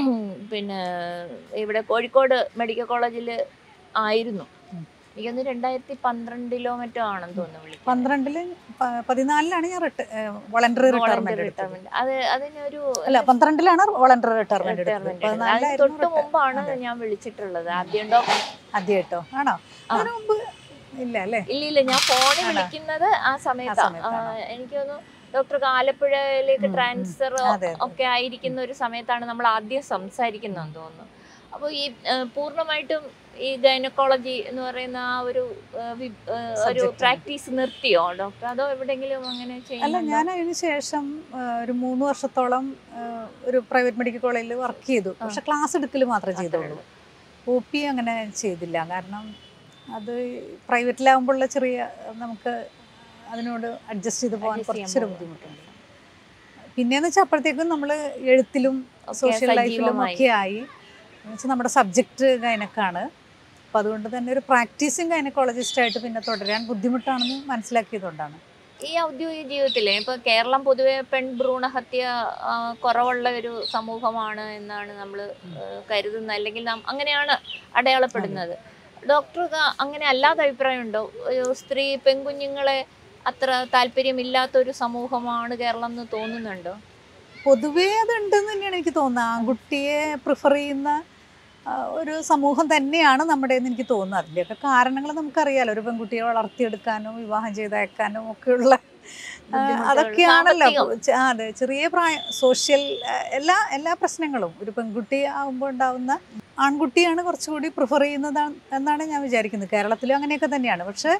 B: പിന്നെ ഇവിടെ കോഴിക്കോട് മെഡിക്കൽ കോളേജിൽ ആയിരുന്നു
A: ഉം.
B: എനിക്കൊന്ന് രണ്ടായിരത്തി പന്ത്രണ്ടിലോ മറ്റോ ആണെന്ന് തോന്നുന്നു വിളിക്കുന്നത്
A: പന്ത്രണ്ടില് പ- പതിനാലിലാണ് ഞാൻ വോളണ്ടറി
B: Voluntary
A: റിട്ടയർമെന്റ് എടുത്തത്
B: retirement. അത് അതിനൊരു
A: അല്ല പന്ത്രണ്ടിലാണ് വോളണ്ടറി റിട്ടയർമെന്റ് എടുത്തത്
B: retirement എടുത്തത്. അതിന്
A: പതിനാലിലായിരുന്നു
B: തൊട്ട് മുമ്പാണ്
A: അതെ.
B: ഞാൻ വിളിച്ചിട്ടുള്ളത് ആദ്യം ഡോക്ടർ
A: ആദ്യമായിട്ടോ ആണോ
B: ആ.
A: അതിനു മുമ്പ് ഇല്ല അല്ലേ
B: ഇല്ല ഇല്ല ഞാൻ ഫോണിൽ
A: ആണോ?
B: വിളിക്കുന്നത് ആ സമയത്താണ്
A: സമയത്താണോ?
B: എനിക്ക് തോന്നുന്നു ഡോക്ടർക്ക് ആലപ്പുഴയിലേക്ക്
A: ഉം, ഉം.
B: ട്രാൻസ്ഫർ
A: അതെ, അതെ.
B: ഒക്കെ ആയിരിക്കുന്ന ഒരു സമയത്താണ് നമ്മൾ ആദ്യം സംസാരിക്കുന്നതെന്ന് തോന്നുന്നു അപ്പോൾ ഈ ആ, പൂർണ്ണമായിട്ടും ഈ ഗൈനക്കോളജി എന്ന് പറയുന്ന ആ ഒരു ആ, വി- ആ, ഒരു
A: Subject.
B: പ്രാക്ടീസ് നിർത്തിയോ ഡോക്ടർ അതോ എവിടെങ്കിലും അങ്ങനെ
A: അല്ല
B: ചെയ്യുന്നുണ്ടോ
A: ഞാൻ അതിന് ശേഷം ആ, ഒരു മൂന്ന് വർഷത്തോളം ആ, ഒരു പ്രൈവറ്റ് മെഡിക്കൽ കോളേജിൽ വർക്ക് ചെയ്തു പക്ഷെ ക്ലാസ് എടുക്കൽ മാത്രമേ
B: അത്രേ
A: ചെയ്തുള്ളൂ ഒ പി അങ്ങനെ ചെയ്തില്ല കാരണം അത് പ്രൈവറ്റിലാകുമ്പോഴുള്ള ചെറിയ നമുക്ക് അതിനോട് അഡ്ജസ്റ്റ് ചെയ്ത് പോകാൻ
B: Adjust ചെയ്യാൻ
A: കുറച്ചൊരു
B: പോകും.
A: ബുദ്ധിമുട്ടുണ്ട് പിന്നെന്ന് വെച്ചാൽ അപ്പോഴത്തേക്കും നമ്മൾ എഴുത്തിലും
B: ഒക്കെ
A: സോഷ്യൽ ലൈഫിലും
B: സജീവമായി.
A: ഒക്കെ ആയി എന്നുവെച്ചാൽ നമ്മുടെ സബ്ജക്റ്റ് ഗൈനക്കാണ് അപ്പം അതുകൊണ്ട് തന്നെ ഒരു പ്രാക്ടീസിങ് ഗൈനക്കോളജിസ്റ്റായിട്ട് പിന്നെ തുടരാൻ ബുദ്ധിമുട്ടാണെന്ന് മനസ്സിലാക്കിയതുകൊണ്ടാണ്
B: ഈ ഔദ്യോഗിക ജീവിതത്തിലെ ഇപ്പൊ കേരളം പൊതുവെ പെൺ ഭ്രൂണഹത്യ ആ, കുറവുള്ള ഒരു സമൂഹമാണ് എന്നാണ് നമ്മൾ കരുതുന്നത് അല്ലെങ്കിൽ നാം അങ്ങനെയാണ് അടയാളപ്പെടുന്നത് ഡോക്ടർക്ക് അങ്ങനെ അല്ലാത്ത അഭിപ്രായമുണ്ടോ ഒരു സ്ത്രീ പെൺകുഞ്ഞുങ്ങളെ അത്ര താല്പര്യമില്ലാത്ത ഒരു സമൂഹമാണ് കേരളം എന്ന് തോന്നുന്നുണ്ടോ
A: പൊതുവേ അതുണ്ടെന്ന് തന്നെയാണ് എനിക്ക് തോന്നുന്നത് ആൺകുട്ടിയെ പ്രിഫർ ചെയ്യുന്ന ആ, ഒരു സമൂഹം തന്നെയാണ് നമ്മുടെ എന്ന് എനിക്ക് തോന്നുന്നത് അതിൻ്റെയൊക്കെ കാരണങ്ങൾ നമുക്കറിയാലോ ഒരു പെൺകുട്ടിയെ വളർത്തിയെടുക്കാനും വിവാഹം ചെയ്തയക്കാനും ഒക്കെയുള്ള ആ,
B: ബുദ്ധിമുട്ടുകൾ,
A: അതൊക്കെയാണല്ലോ
B: സാമ്പത്തികം.
A: ചെ- ആ, അതെ ചെറിയ പ്രായം സോഷ്യൽ ആ, എല്ലാ എല്ലാ പ്രശ്നങ്ങളും ഒരു പെൺകുട്ടി ആകുമ്പോൾ ഉണ്ടാവുന്ന ആൺകുട്ടിയാണ് കുറച്ചുകൂടി പ്രിഫർ ചെയ്യുന്നതാണ് എന്നാണ് ഞാൻ വിചാരിക്കുന്നത് കേരളത്തിലും അങ്ങനെയൊക്കെ തന്നെയാണ് പക്ഷെ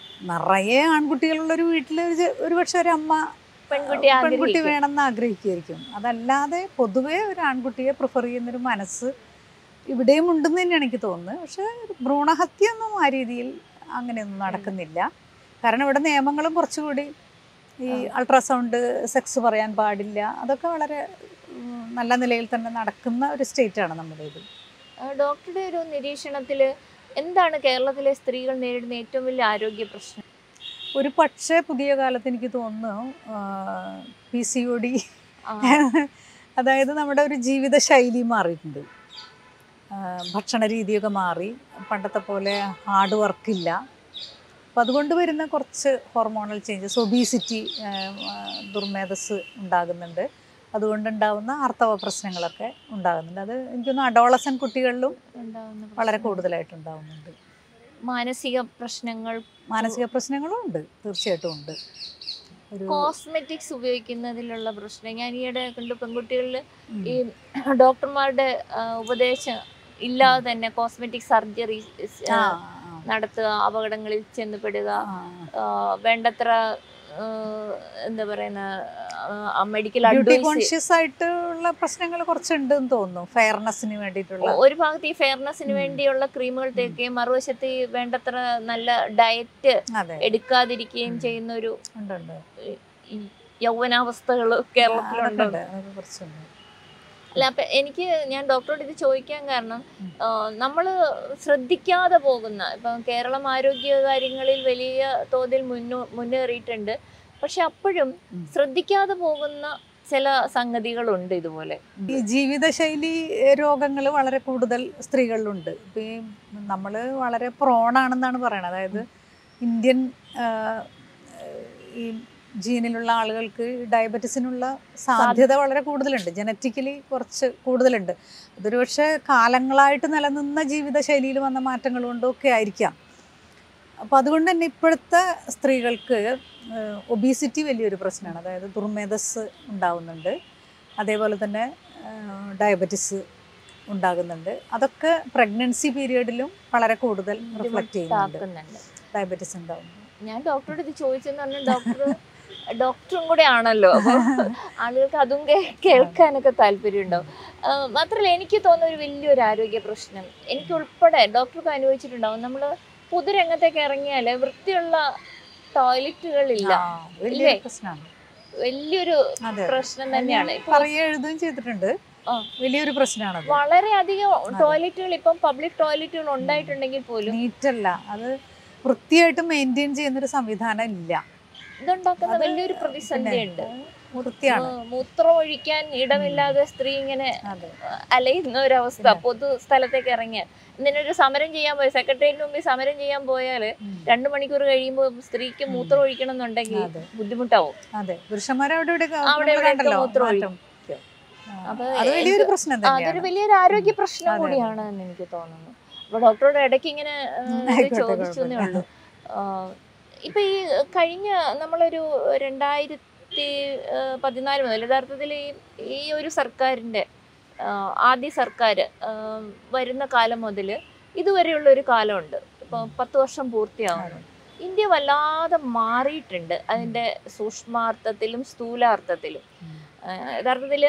A: നിറയെ ആൺകുട്ടികളുള്ളൊരു വീട്ടിൽ ഒരു പക്ഷെ ഒരു അമ്മ
B: പെൺകുട്ടി
A: പെൺകുട്ടി
B: ആഗ്രഹിക്കും.
A: വേണമെന്ന് ആഗ്രഹിക്കുമായിരിക്കും അതല്ലാതെ പൊതുവേ ഒരു ആൺകുട്ടിയെ പ്രിഫർ ചെയ്യുന്നൊരു മനസ്സ് ഇവിടെയും ഉണ്ടെന്ന് തന്നെയാണ് എനിക്ക് തോന്നുന്നത് പക്ഷേ ഭ്രൂണഹത്യ ഒന്നും ആ രീതിയിൽ അങ്ങനെയൊന്നും നടക്കുന്നില്ല കാരണം ഇവിടെ നിയമങ്ങളും കുറച്ചുകൂടി ഈ അൾട്രാസൗണ്ട് സെക്സ് പറയാൻ പാടില്ല അതൊക്കെ വളരെ ഉം, നല്ല നിലയിൽ തന്നെ നടക്കുന്ന ഒരു സ്റ്റേറ്റാണ് നമ്മുടേത്
B: ആ, ഡോക്ടറുടെ ഒരു നിരീക്ഷണത്തിൽ എന്താണ് കേരളത്തിലെ സ്ത്രീകൾ നേരിടുന്ന ഏറ്റവും വലിയ ആരോഗ്യ പ്രശ്നം
A: ഒരു പക്ഷേ പുതിയ കാലത്ത് എനിക്ക് തോന്നുന്നു പി സി ഒ ഡി
B: ആ,
A: അതായത് നമ്മുടെ ഒരു ജീവിത ശൈലി മാറിയിട്ടുണ്ട് ആ, ഭക്ഷണ രീതിയൊക്കെ മാറി പണ്ടത്തെ പോലെ ഹാർഡ് വർക്കില്ല അപ്പം അതുകൊണ്ട് വരുന്ന കുറച്ച് ഹോർമോണൽ ചേഞ്ചസ് ഒബീസിറ്റി ദുർമേധസ് ഉണ്ടാകുന്നുണ്ട് അതുകൊണ്ടുണ്ടാവുന്ന ആർത്തവ പ്രശ്നങ്ങളൊക്കെ ഉണ്ടാകുന്നുണ്ട് അത് എനിക്കൊന്ന് അഡോളസൻ കുട്ടികളിലും
B: ഉണ്ടാവുന്ന
A: വളരെ
B: പ്രശ്നം.
A: കൂടുതലായിട്ട് ഉണ്ടാവുന്നുണ്ട്
B: മാനസിക പ്രശ്നങ്ങൾ
A: മാനസിക പ്രശ്നങ്ങളും ഉണ്ട് തീർച്ചയായിട്ടും ഉണ്ട് ഒരു
B: കോസ്മെറ്റിക്സ് ഉപയോഗിക്കുന്നതിലുള്ള പ്രശ്നം ഞാൻ ഈയിടെ കണ്ടു പെൺകുട്ടികളിൽ
A: ഉം.
B: ഈ ഡോക്ടർമാരുടെ ആ, ഉപദേശം ഇല്ലാതെ തന്നെ കോസ്മെറ്റിക് സർജറി
A: ആ,
B: നടത്തുക അപകടങ്ങളിൽ ചെന്നപ്പെടുക
A: ആ,
B: ആ, വേണ്ടത്ര ആ, എന്താ പറയുന്ന മെഡിക്കൽ
A: ബ്യൂട്ടി
B: അഡ്വൈസ്
A: കോൺഷ്യസ് ആയിട്ടുള്ള പ്രശ്നങ്ങൾ കുറച്ചുണ്ട് എന്ന് തോന്നുന്നു ഫെയർനെസ്സിന് വേണ്ടിയിട്ടുള്ള
B: ഒരു ഭാഗത്ത് ഈ ഫെയർനെസ്സിന്
A: ഉം.
B: വേണ്ടിയുള്ള ക്രീമുകൾ തേക്കുകയും മറുവശത്ത് ഈ വേണ്ടത്ര നല്ല ഡയറ്റ്
A: അതെ
B: എടുക്കാതിരിക്കുകയും
A: ഉം.
B: ചെയ്യുന്ന ഒരു
A: ഉണ്ട് ഉണ്ട്
B: ഈ യൗവനാവസ്ഥകൾ കേരളത്തിലുണ്ട്
A: അതൊക്കെ ഉണ്ട് അതൊക്കെ കുറച്ചുണ്ട്
B: അല്ല അപ്പൊ എനിക്ക് ഞാൻ ഡോക്ടറോട് ഇത് ചോദിക്കാൻ കാരണം
A: ഉം.
B: നമ്മൾ ശ്രദ്ധിക്കാതെ പോകുന്ന ഇപ്പം കേരളം ആരോഗ്യ കാര്യങ്ങളിൽ വലിയ തോതിൽ മുന്നോ മുന്നേറിയിട്ടുണ്ട് പക്ഷെ അപ്പോഴും
A: ഉം.
B: ശ്രദ്ധിക്കാതെ പോകുന്ന ചില സംഗതികളുണ്ട് ഇതുപോലെ
A: ഈ ജീവിതശൈലി രോഗങ്ങൾ വളരെ കൂടുതൽ സ്ത്രീകളിലുണ്ട് ഇപ്പം ഈ നമ്മൾ വളരെ പ്രോണാണെന്നാണ് പറയുന്നത് അതായത് ഇന്ത്യൻ ആ, ഈ ജീനിലുള്ള ആളുകൾക്ക് ഡയബറ്റീസിനുള്ള സാധ്യത വളരെ കൂടുതലുണ്ട് ജനറ്റിക്കലി കുറച്ച് കൂടുതലുണ്ട് അതൊരു പക്ഷേ കാലങ്ങളായിട്ട് നിലനിന്ന ജീവിതശൈലിയിൽ വന്ന മാറ്റങ്ങൾ കൊണ്ടൊക്കെ ആയിരിക്കാം അപ്പോൾ അതുകൊണ്ട് തന്നെ ഇപ്പോഴത്തെ സ്ത്രീകൾക്ക് ഒബീസിറ്റി വലിയൊരു പ്രശ്നമാണ് അതായത് ദുർമേധസ് ഉണ്ടാവുന്നുണ്ട് അതേപോലെ തന്നെ ഡയബറ്റിസ് ഉണ്ടാകുന്നുണ്ട് അതൊക്കെ പ്രഗ്നൻസി പീരീഡിലും വളരെ കൂടുതൽ റിഫ്ലക്റ്റ് ചെയ്യുന്നുണ്ട്
B: താക്കുന്നുണ്ട്
A: ഡയബറ്റിസ് ഉണ്ടാവുന്നു
B: ഞാൻ ഡോക്ടറോട് ഇത് ചോദിച്ചെന്ന് പറഞ്ഞാൽ ഡോക്ടർ ഡോക്ടറും കൂടെ ആണല്ലോ അപ്പൊ ആളുകൾക്ക് അതും കേ- കേൾക്കാനൊക്കെ താല്പര്യമുണ്ടാവും ആ, മാത്രമല്ല എനിക്ക് തോന്നുന്ന ഒരു വലിയൊരു ആരോഗ്യ പ്രശ്നം എനിക്ക് ഉൾപ്പെടെ ഡോക്ടർക്ക് അനുഭവിച്ചിട്ടുണ്ടാവും നമ്മൾ പൊതുരംഗത്തേക്ക് ഇറങ്ങിയാൽ വൃത്തിയുള്ള ടോയ്ലറ്റുകളില്ല
A: ആ, വലിയൊരു
B: ഇല്ലേ?
A: പ്രശ്നമാണ്
B: വലിയൊരു
A: അതെ
B: പ്രശ്നം തന്നെയാണ് ഇപ്പൊ
A: പറയുക എഴുതുകയും ചെയ്തിട്ടുണ്ട്
B: ആ.
A: വലിയൊരു പ്രശ്നമാണത്
B: വളരെയധികം ടോയ്ലറ്റുകൾ ഇപ്പം പബ്ലിക് ടോയ്ലറ്റുകൾ ഉണ്ടായിട്ടുണ്ടെങ്കിൽ പോലും
A: നീറ്റല്ല അത് വൃത്തിയായിട്ട് മെയിൻറ്റെയിൻ ചെയ്യുന്നൊരു സംവിധാനം ഇല്ല
B: ഇതുണ്ടാക്കുന്ന
A: അത്
B: വലിയൊരു പ്രതിസന്ധിയുണ്ട്
A: വൃത്തിയാണ്
B: മൂ- മൂത്രം ഒഴിക്കാൻ ഇടമില്ലാതെ സ്ത്രീ ഇങ്ങനെ
A: അതെ
B: അലയുന്ന ഒരു പൊതു സ്ഥലത്തേക്ക് ഇറങ്ങിയാൽ ഇതിനൊരു സമരം ചെയ്യാൻ പോയി സെക്രട്ടേറിയറ്റിന് മുമ്പിൽ സമരം ചെയ്യാൻ പോയാൽ
A: ഉം.
B: രണ്ടു മണിക്കൂർ കഴിയുമ്പോൾ സ്ത്രീക്ക് മൂത്രം ഒഴിക്കണം എന്നുണ്ടെങ്കിൽ
A: അതെ
B: ബുദ്ധിമുട്ടാവും
A: അതെ പുരുഷന്മാർ അവിടെ ഇവിടെ
B: അവിടെ ഇവിടെയൊക്കെ
A: കണ്ടല്ലോ
B: മൂത്രം
A: മാറ്റം.
B: ഒഴിക്കും.
A: ആ,
B: അപ്പൊ
A: അത് വലിയൊരു
B: എനിക്ക്
A: പ്രശ്നം
B: അതൊരു
A: തന്നെയാണ്
B: വലിയൊരു ആരോഗ്യ പ്രശ്നം
A: അതെ, അതെ.
B: കൂടിയാണ് എന്ന് എനിക്ക് തോന്നുന്നു അപ്പൊ ഡോക്ടറോട് ഇടയ്ക്ക് ഇങ്ങനെ ആ, ഇത്
A: ആയിക്കോട്ടെ,
B: ചോദിച്ചു എന്നേ
A: കുഴപ്പമില്ല.
B: ഉള്ളൂ ആ, ഇപ്പൊ ഈ കഴിഞ്ഞ നമ്മളൊരു രണ്ടായിരത്തി ആ, പതിനാല് മുതൽ യഥാർത്ഥത്തിൽ ഈ ഈ ഒരു സർക്കാരിന്റെ ആ, ആദ്യ സർക്കാർ വരുന്ന കാലം മുതൽ ഇതുവരെയുള്ള ഒരു കാലമുണ്ട് ഇപ്പൊ പത്ത് വർഷം പൂർത്തിയാവുന്നു ഇന്ത്യ വല്ലാതെ മാറിയിട്ടുണ്ട് അതിന്റെ സൂക്ഷ്മാർത്ഥത്തിലും സ്ഥൂലാർത്ഥത്തിലും
A: ഉം.
B: യഥാർത്ഥത്തിൽ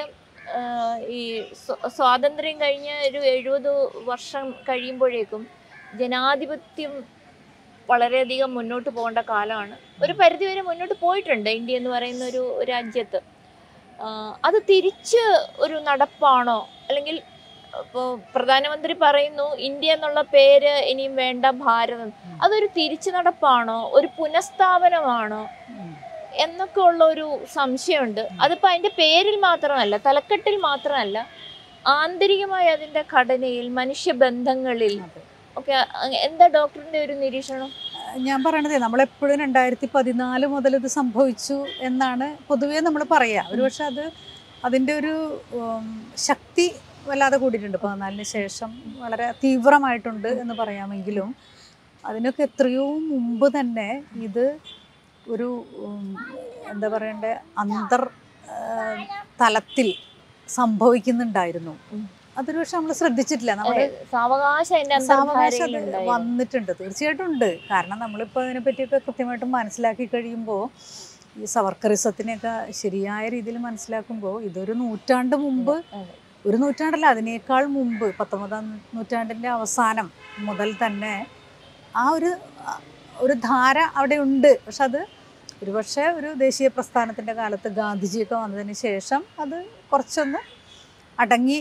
B: ഈ സ്വ- സ്വാതന്ത്ര്യം കഴിഞ്ഞ ഒരു എഴുപത് വർഷം കഴിയുമ്പോഴേക്കും ജനാധിപത്യം വളരെയധികം മുന്നോട്ട് പോകേണ്ട കാലമാണ് ഒരു പരിധിവരെ മുന്നോട്ട് പോയിട്ടുണ്ട് ഇന്ത്യ എന്ന് പറയുന്ന ഒരു രാജ്യത്ത് ആ, അത് തിരിച്ച് ഒരു നടപ്പാണോ അല്ലെങ്കിൽ ഇപ്പോൾ പ്രധാനമന്ത്രി പറയുന്നു ഇന്ത്യ എന്നുള്ള പേര് ഇനിയും വേണ്ട ഭാരതം അതൊരു തിരിച്ചു നടപ്പാണോ ഒരു പുനഃസ്ഥാപനമാണോ
A: ഉം.
B: എന്നൊക്കെ ഉള്ള ഒരു സംശയമുണ്ട് അതിപ്പോൾ അതിൻ്റെ പേരിൽ മാത്രമല്ല തലക്കെട്ടിൽ മാത്രമല്ല ആന്തരികമായ അതിൻ്റെ ഘടനയിൽ മനുഷ്യബന്ധങ്ങളിൽ
A: അതെ.
B: ഒക്കെ അ- എന്താ ഡോക്ടറിന്റെ ഒരു നിരീക്ഷണം
A: ഞാൻ പറയണതേ നമ്മളെപ്പോഴും രണ്ടായിരത്തി പതിനാല് മുതൽ ഇത് സംഭവിച്ചു എന്നാണ് പൊതുവേ നമ്മൾ പറയുക ഒരുപക്ഷെ അത് അതിൻ്റെ ഒരു ഉം, ശക്തി വല്ലാതെ കൂടിയിട്ടുണ്ട് പതിനാലിന് ശേഷം വളരെ തീവ്രമായിട്ടുണ്ട് എന്ന് പറയാമെങ്കിലും അതിനൊക്കെ എത്രയോ മുമ്പ് തന്നെ ഇത് ഒരു ഉം, എന്താ പറയണ്ടേ അന്തർ ആ, തലത്തിൽ സംഭവിക്കുന്നുണ്ടായിരുന്നു
B: ഉം.
A: അതൊരു പക്ഷെ നമ്മൾ ശ്രദ്ധിച്ചിട്ടില്ല നമ്മൾ
B: സാവകാശം അതിന്റെ
A: സാവകാശം അത്
B: അന്തർധാരയിലുണ്ടായിരുന്നു.
A: വന്നിട്ടുണ്ട് തീർച്ചയായിട്ടും ഉണ്ട് കാരണം നമ്മളിപ്പോൾ അതിനെ പറ്റിയൊക്കെ കൃത്യമായിട്ട് മനസ്സിലാക്കി കഴിയുമ്പോൾ ഈ സവർക്കറിസത്തിനെയൊക്കെ ശരിയായ രീതിയിൽ മനസ്സിലാക്കുമ്പോൾ ഇതൊരു നൂറ്റാണ്ട് മുമ്പ്
B: അതെ.
A: ഒരു നൂറ്റാണ്ടല്ല അതിനേക്കാൾ മുമ്പ് പത്തൊമ്പതാം നൂറ്റാണ്ടിൻ്റെ അവസാനം മുതൽ തന്നെ ആ ഒരു ആ, ഒരു ധാര അവിടെ ഉണ്ട് പക്ഷെ അത് ഒരുപക്ഷെ ഒരു ദേശീയ പ്രസ്ഥാനത്തിൻ്റെ കാലത്ത് ഗാന്ധിജിയൊക്കെ വന്നതിന് ശേഷം അത് കുറച്ചൊന്ന് അടങ്ങി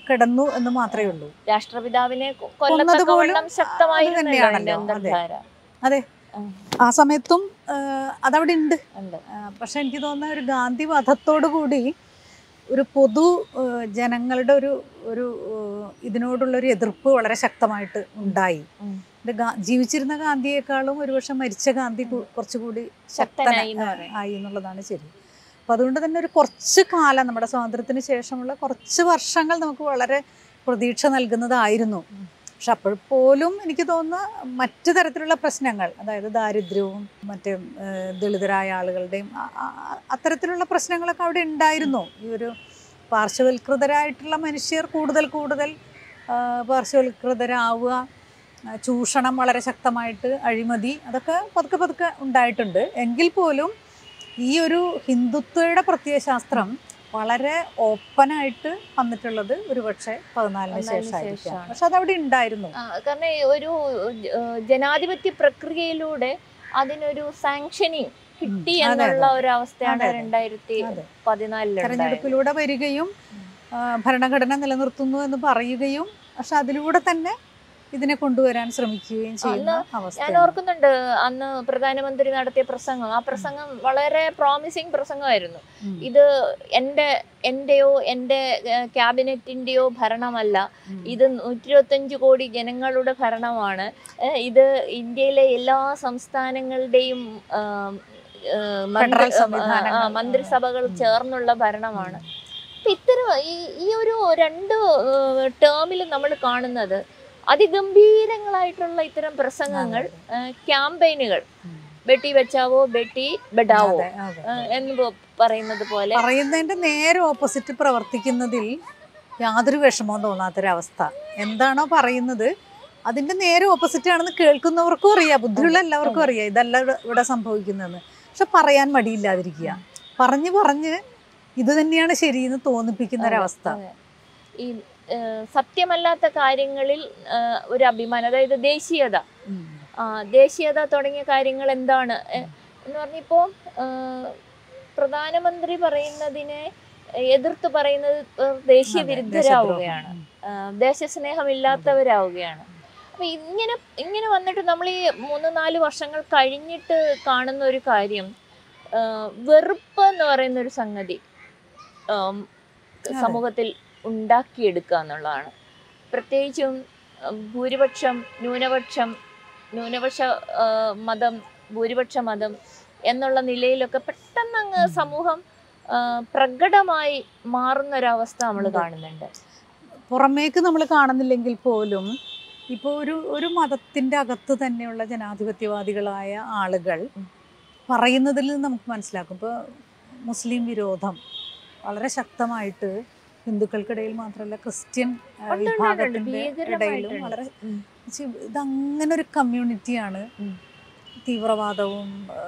A: കിടന്നു എന്ന് മാത്രമേ ഉള്ളൂ
B: രാഷ്ട്രപിതാവിനെ കൊ-
A: കൊന്നത്
B: കൊല്ലത്തക്ക
A: പോലും
B: വണ്ണം ശക്തമായിരുന്നല്ലോ
A: അത്
B: അതിന്റെ
A: തന്നെയാണല്ലോ.
B: അന്തർധാര
A: അതെ
B: ആ,
A: ആ സമയത്തും ആ, അതവിടെ ഉണ്ട്
B: ഉണ്ട്
A: ആ, പക്ഷെ എനിക്ക് തോന്നുന്ന ഒരു ഗാന്ധി വധത്തോടു കൂടി ഒരു പൊതു ആ, ജനങ്ങളുടെ ഒരു ഒരു ആ, ഇതിനോടുള്ളൊരു എതിർപ്പ് വളരെ ശക്തമായിട്ട് ഉണ്ടായി
B: ഉം.
A: ഇത് ഗാ- ജീവിച്ചിരുന്ന ഗാന്ധിയെക്കാളും ഒരുപക്ഷെ മരിച്ച ഗാന്ധി കു- കുറച്ചുകൂടി
B: ശക്തനായി എന്ന്
A: ശക്തന-
B: പറയാം.
A: ആയി എന്നുള്ളതാണ് ശരി അപ്പം അതുകൊണ്ട് തന്നെ ഒരു കുറച്ച് കാലം നമ്മുടെ സ്വാതന്ത്ര്യത്തിന് ശേഷമുള്ള കുറച്ച് വർഷങ്ങൾ നമുക്ക് വളരെ പ്രതീക്ഷ നൽകുന്നതായിരുന്നു
B: ഉം.
A: പക്ഷെ അപ്പോൾ പോലും എനിക്ക് തോന്നുന്ന മറ്റു തരത്തിലുള്ള പ്രശ്നങ്ങൾ അതായത് ദാരിദ്ര്യവും മറ്റ് ഏഹ്, ദളിതരായ ആളുകളുടെയും ആ- ആ- ആ- അത്തരത്തിലുള്ള പ്രശ്നങ്ങളൊക്കെ അവിടെ ഉണ്ടായിരുന്നു ഈ ഒരു പാർശ്വവൽകൃതരായിട്ടുള്ള മനുഷ്യർ കൂടുതൽ കൂടുതൽ ആ, പാർശ്വവൽകൃതരാവുക ആ, ചൂഷണം വളരെ ശക്തമായിട്ട് അഴിമതി അതൊക്കെ പതുക്കെ പതുക്കെ ഉണ്ടായിട്ടുണ്ട് എങ്കിൽ പോലും ഈ ഒരു ഹിന്ദുത്വയുടെ പ്രത്യയശാസ്ത്രം വളരെ ഓപ്പണായിട്ട് വന്നിട്ടുള്ളത് ഒരുപക്ഷെ പതിനാലിന്
B: പതിനാലിന്
A: ശേഷമായിരിക്കാം
B: ശേഷമാണ്.
A: പക്ഷെ അതവിടെ ഉണ്ടായിരുന്നു
B: ആ, കാരണം ഈ ഒരു ഏഹ്, ജനാധിപത്യ പ്രക്രിയയിലൂടെ അതിനൊരു സാങ്ഷനിങ് കിട്ടി
A: ഉം, അതെ,
B: എന്നുള്ള
A: അതെ.
B: ഒരു അവസ്ഥയാണ്
A: അതെ, അതെ.
B: രണ്ടായിരത്തി
A: അതെ.
B: പതിനാലിലുണ്ടായത്
A: തെരഞ്ഞെടുപ്പിലൂടെ വരികയും ആ, ഭരണഘടന നിലനിർത്തുന്നു എന്ന് പറയുകയും പക്ഷെ അതിലൂടെ തന്നെ ഇതിനെ കൊണ്ടുവരാൻ ശ്രമിക്കുകയും ചെയ്യുന്ന
B: ഞാൻ
A: അവസ്ഥ
B: ഓർക്കുന്നുണ്ട് അന്ന് പ്രധാനമന്ത്രി നടത്തിയ പ്രസംഗം ആ പ്രസംഗം വളരെ പ്രോമിസിങ് പ്രസംഗമായിരുന്നു ഇത് എൻ്റെ എൻ്റെയോ എൻ്റെ ഏഹ്, ക്യാബിനറ്റിൻ്റെയോ ഭരണമല്ല ഇത് നൂറ്റി ഇരുപത്തഞ്ച് കോടി ജനങ്ങളുടെ ഭരണമാണ് ഏഹ്, ഇത് ഇന്ത്യയിലെ എല്ലാ സംസ്ഥാനങ്ങളുടെയും ആം, ഏഹ്, മന്ത്രി-
A: ഫെഡറൽ
B: ആ,
A: സംവിധാനങ്ങൾ.
B: ആ, മന്ത്രിസഭകൾ
A: ഉം.
B: ചേർന്നുള്ള ഭരണമാണ് അപ്പൊ ഇത്തരം ഈ ഈ ഒരു രണ്ട് ടേമിൽ നമ്മൾ കാണുന്നത് അതിഗംഭീരങ്ങളായിട്ടുള്ള ഇത്തരം പ്രസംഗങ്ങൾ ക്യാമ്പയിനുകൾ ബെട്ടി ബച്ചാവോ ബെട്ടി ബെഡാവോ ഏഹ്, എന്ന് പ- പറയുന്നത് പോലെ
A: പറയുന്നതിന്റെ നേരെ ഓപ്പോസിറ്റ് പ്രവർത്തിക്കുന്നതിൽ യാതൊരു വിഷമവും തോന്നാത്തൊരവസ്ഥ എന്താണോ പറയുന്നത് അതിന്റെ നേരെ ഓപ്പോസിറ്റ് ആണെന്ന് കേൾക്കുന്നവർക്കും അറിയാം ബുദ്ധിയുള്ള എല്ലാവർക്കും അറിയാം ഇതല്ല ഇവിടെ- ഇവിടെ സംഭവിക്കുന്നതെന്ന് പക്ഷെ പറയാൻ മടിയില്ലാതിരിക്കുക പറഞ്ഞു പറഞ്ഞ് ഇത് തന്നെയാണ് ശരിയെന്ന് തോന്നിപ്പിക്കുന്ന ഒരവസ്ഥ
B: അതെ. ഈ ഏഹ്, സത്യമല്ലാത്ത കാര്യങ്ങളിൽ ഏഹ്, ഒരു അഭിമാനം അതായത് ദേശീയത
A: ഉം.
B: ആ, ദേശീയത തുടങ്ങിയ കാര്യങ്ങൾ എന്താണ് എ- എന്ന് പറഞ്ഞിപ്പോ ഏഹ്, പ്രധാനമന്ത്രി പറയുന്നതിനെ എതിർത്ത് പറയുന്നത് ഏഹ്, ദേശീയ
A: അതെ,
B: വിരുദ്ധരാവുകയാണ്
A: ദേശദ്രോഹം.
B: ഏഹ്, ദേശസ്നേഹമില്ലാത്തവരാവുകയാണ് അപ്പൊ ഇങ്ങനെ ഇങ്ങനെ വന്നിട്ട് നമ്മൾ ഈ മൂന്ന് നാല് വർഷങ്ങൾ കഴിഞ്ഞിട്ട് കാണുന്ന ഒരു കാര്യം ഏഹ്, വെറുപ്പ് എന്ന് പറയുന്ന ഒരു സംഗതി ആം, സമൂഹത്തിൽ ഉണ്ടാക്കിയെടുക്കുക എന്നുള്ളതാണ് പ്രത്യേകിച്ചും ഉം, ഭൂരിപക്ഷം ന്യൂനപക്ഷം ന്യൂനപക്ഷ ആ, മതം ഭൂരിപക്ഷ മതം എന്നുള്ള നിലയിലൊക്കെ പെട്ടെന്ന് അങ്ങ്
A: ഉം.
B: സമൂഹം ആ, പ്രകടമായി മാറുന്ന ഒരവസ്ഥ നമ്മൾ
A: ഉണ്ട്.
B: കാണുന്നുണ്ട്
A: പുറമേക്ക് നമ്മൾ കാണുന്നില്ലെങ്കിൽ പോലും ഇപ്പോൾ ഒരു ഒരു മതത്തിൻ്റെ അകത്ത് തന്നെയുള്ള ജനാധിപത്യവാദികളായ ആളുകൾ
B: ഉം.
A: പറയുന്നതിൽ നിന്ന് നമുക്ക് മനസ്സിലാക്കും ഇപ്പോൾ മുസ്ലിം വിരോധം വളരെ ശക്തമായിട്ട് ഹിന്ദുക്കൾക്കിടയിൽ മാത്രമല്ല ക്രിസ്ത്യൻ ആ,
B: ഉണ്ട്, ഉണ്ട്, ഉണ്ട്.
A: വിഭാഗത്തിൻ്റെ
B: ഭീകരമായിട്ടുണ്ട്.
A: ഇടയിലും വളരെ
B: ഉം.
A: ഛെ, ഇതങ്ങനെ ഒരു കമ്മ്യൂണിറ്റിയാണ്
B: ഉം.
A: തീവ്രവാദവും ആ,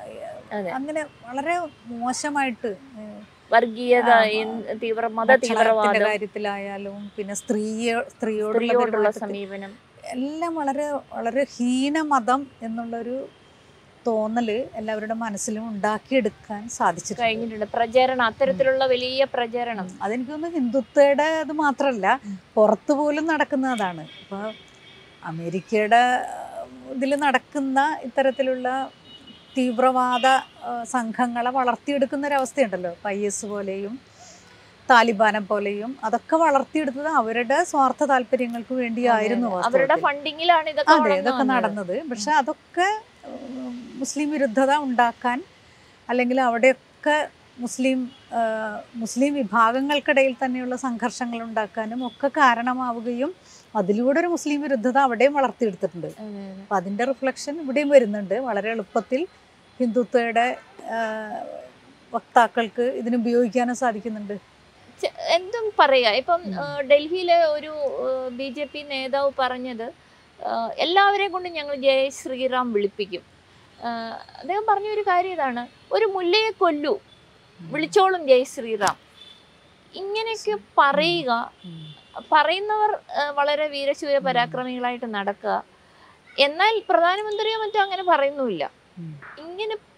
B: അതെ.
A: അങ്ങനെ വളരെ മോശമായിട്ട് ഏ,
B: വർഗീയത
A: ആ,
B: എൻ- തീവ്ര മത
A: ഭക്ഷണത്തിന്റെ
B: തീവ്രവാദം
A: കാര്യത്തിലായാലും പിന്നെ സ്ത്രീയോ സ്ത്രീയോടുള്ള
B: സ്ത്രീയോടുള്ള
A: പെരുമാറ്റത്തിൽ
B: സമീപനം
A: എല്ലാം വളരെ വളരെ ഹീനമതം എന്നുള്ളൊരു തോന്നല് എല്ലാവരുടെ മനസ്സിലും ഉണ്ടാക്കിയെടുക്കാൻ സാധിച്ചിട്ടുണ്ട്
B: കഴിഞ്ഞിട്ടുണ്ട് പ്രചരണം അത്തരത്തിലുള്ള വലിയ പ്രചരണം
A: അതെനിക്ക് തോന്നുന്നു ഹിന്ദുത്വയുടെ അത് മാത്രമല്ല പുറത്തു പോലും നടക്കുന്ന അതാണ് ഇപ്പോൾ അമേരിക്കയുടെ ഇതിൽ നടക്കുന്ന ഇത്തരത്തിലുള്ള തീവ്രവാദ ആ, സംഘങ്ങളെ വളർത്തിയെടുക്കുന്ന ഒരവസ്ഥയുണ്ടല്ലോ ഇപ്പോൾ ഐ എസ് പോലെയും താലിബാനെ പോലെയും അതൊക്കെ വളർത്തിയെടുത്തത് അവരുടെ സ്വാർത്ഥ താല്പര്യങ്ങൾക്ക് വേണ്ടിയായിരുന്നു
B: അവരുടെ
A: വാസ്തവത്തിൽ.
B: ഫണ്ടിങ്ങിലാണ് ഇതൊക്കെ
A: അതെ
B: വളർന്നു
A: ഇതൊക്കെ
B: വന്നത്.
A: നടന്നത് പക്ഷെ അതൊക്കെ ഉം, മുസ്ലിം വിരുദ്ധത ഉണ്ടാക്കാൻ അല്ലെങ്കിൽ അവിടെയൊക്കെ മുസ്ലിം ആ, മുസ്ലിം വിഭാഗങ്ങൾക്കിടയിൽ തന്നെയുള്ള സംഘർഷങ്ങൾ ഉണ്ടാക്കാനും ഒക്കെ കാരണമാവുകയും അതിലൂടെ ഒരു മുസ്ലിം വിരുദ്ധത അവിടെയും വളർത്തിയെടുത്തിട്ടുണ്ട്
B: അതെ, അതെ.
A: അപ്പം അതിൻ്റെ റിഫ്ലക്ഷൻ ഇവിടെയും വരുന്നുണ്ട് വളരെ എളുപ്പത്തിൽ ഹിന്ദുത്വയുടെ ആ, വക്താക്കൾക്ക് ഇതിന് ഉപയോഗിക്കാനും സാധിക്കുന്നുണ്ട്
B: ചെ- എന്തും പറയാ ഇപ്പം ആ, ഡൽഹിയിലെ ഒരു ബി ജെ പി നേതാവ് പറഞ്ഞത് ആ, എല്ലാവരെയും കൊണ്ട് ഞങ്ങൾ ജയ് ശ്രീറാം വിളിപ്പിക്കും ആ, അദ്ദേഹം പറഞ്ഞ ഒരു കാര്യം ഇതാണ് ഒരു മുല്ലയെ കൊല്ലു വിളിച്ചോളും ജയ് ശ്രീറാം ഇങ്ങനെയൊക്കെ പറയുക
A: ഉം.
B: പറയുന്നവർ ആ, വളരെ വീരശൂര പരാക്രമികളായിട്ട് നടക്കുക എന്നാൽ പ്രധാനമന്ത്രിയോ മറ്റോ അങ്ങനെ പറയുന്നുമില്ല
A: ഉം.
B: ഇങ്ങനെ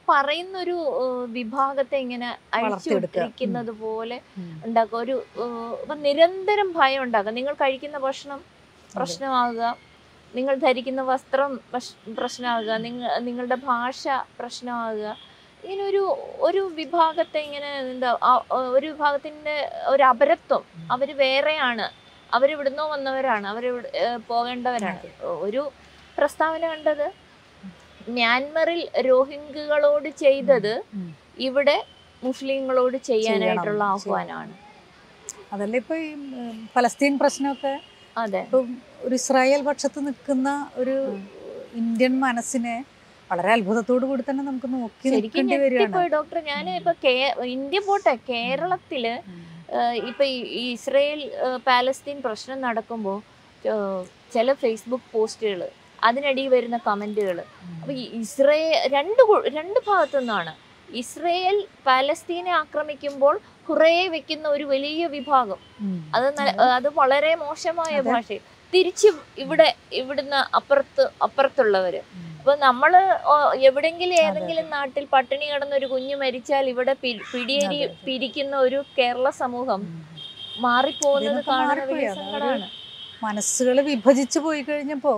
B: പറയുന്ന ഒരു ഏഹ്, വിഭാഗത്തെ ഇങ്ങനെ
A: വളർത്തിയെടുക്കുക.
B: അഴിച്ചുവിട്ടിരിക്കുന്നത് പോലെ ഉണ്ടാക്കുക ഒരു ഏഹ്, ഇപ്പൊ നിരന്തരം ഭയം ഉണ്ടാക്കുക നിങ്ങൾ കഴിക്കുന്ന ഭക്ഷണം പ്രശ്നമാകുക നിങ്ങൾ ധരിക്കുന്ന വസ്ത്രം പ്രശ്- പ്രശ്നമാകുക നിങ്ങൾ നിങ്ങളുടെ ഭാഷ പ്രശ്നമാകുക ഇങ്ങനെ ഒരു ഒരു വിഭാഗത്തെ ഇങ്ങനെ എന്താ ആ- ആ ഒരു വിഭാഗത്തിന്റെ ഒരു അപരത്വം അവർ വേറെയാണ് അവരിവിടുന്നോ വന്നവരാണ് അവർ പോകേണ്ടവരാണ് ഒരു പ്രസ്താവന കണ്ടത് മ്യാൻമറിൽ രോഹിംഗ്യകളോട് ചെയ്തത്
A: ഉം.
B: ഇവിടെ മുസ്ലിങ്ങളോട് ചെയ്യാനായിട്ടുള്ള
A: ചെയ്യണം,
B: ആഹ്വാനമാണ്
A: അതല്ല ഇപ്പൊ ഈ ഉം, പലസ്തീൻ പ്രശ്നമൊക്കെ
B: അതെ
A: ഇപ്പം ഒരു ഇസ്രായേൽ പക്ഷത്ത് നിൽക്കുന്ന ഒരു ഇന്ത്യൻ മനസ്സിനെ വളരെ അത്ഭുതത്തോടു കൂടി തന്നെ നമുക്ക് നോക്കി
B: ശരിക്കും
A: നിൽക്കേണ്ടി വരികയാണ്
B: ഞെട്ടിപ്പോയി ഡോക്ടർ ഞാൻ ഇപ്പൊ കേ- ഇന്ത്യ പോട്ടെ കേരളത്തില് ഏഹ്, ഇപ്പൊ ഈ ഈ ഇസ്രയേൽ ഏഹ്, പാലസ്തീൻ പ്രശ്നം നടക്കുമ്പോൾ ചില ഫേസ്ബുക്ക് പോസ്റ്റുകൾ അതിനടിയിൽ വരുന്ന കമന്റുകൾ അപ്പൊ ഈ ഇസ്രയേൽ രണ്ട് കു- രണ്ട് ഭാഗത്തു നിന്നാണ് ഇസ്രയേൽ പാലസ്തീനെ ആക്രമിക്കുമ്പോൾ കുറേ വെക്കുന്ന ഒരു വലിയ വിഭാഗം
A: ഉം.
B: അത് ന- അത് വളരെ മോശമായ
A: അതെ.
B: ഭാഷ തിരിച്ച് ഇവിടെ ഇവിടുന്ന് അപ്പുറത്ത് അപ്പുറത്തുള്ളവര് അപ്പൊ നമ്മള് ഓ, എവിടെങ്കിലും
A: അതെ,
B: ഏതെങ്കിലും നാട്ടിൽ പട്ടിണി കിടന്ന ഒരു കുഞ്ഞ് മരിച്ചാൽ ഇവിടെ പി- പിടിയേരി
A: അതെ, അതെ.
B: പിരിക്കുന്ന ഒരു കേരള സമൂഹം
A: ഉം.
B: മാറിപ്പോകുന്നത്
A: ഇതിനൊക്കെ
B: കാണുന്ന
A: മാറിപ്പോയി.
B: വലിയ
A: അതൊരു
B: സങ്കടമാണ്
A: മനസ്സുകൾ വിഭജിച്ചു പോയി കഴിഞ്ഞപ്പോ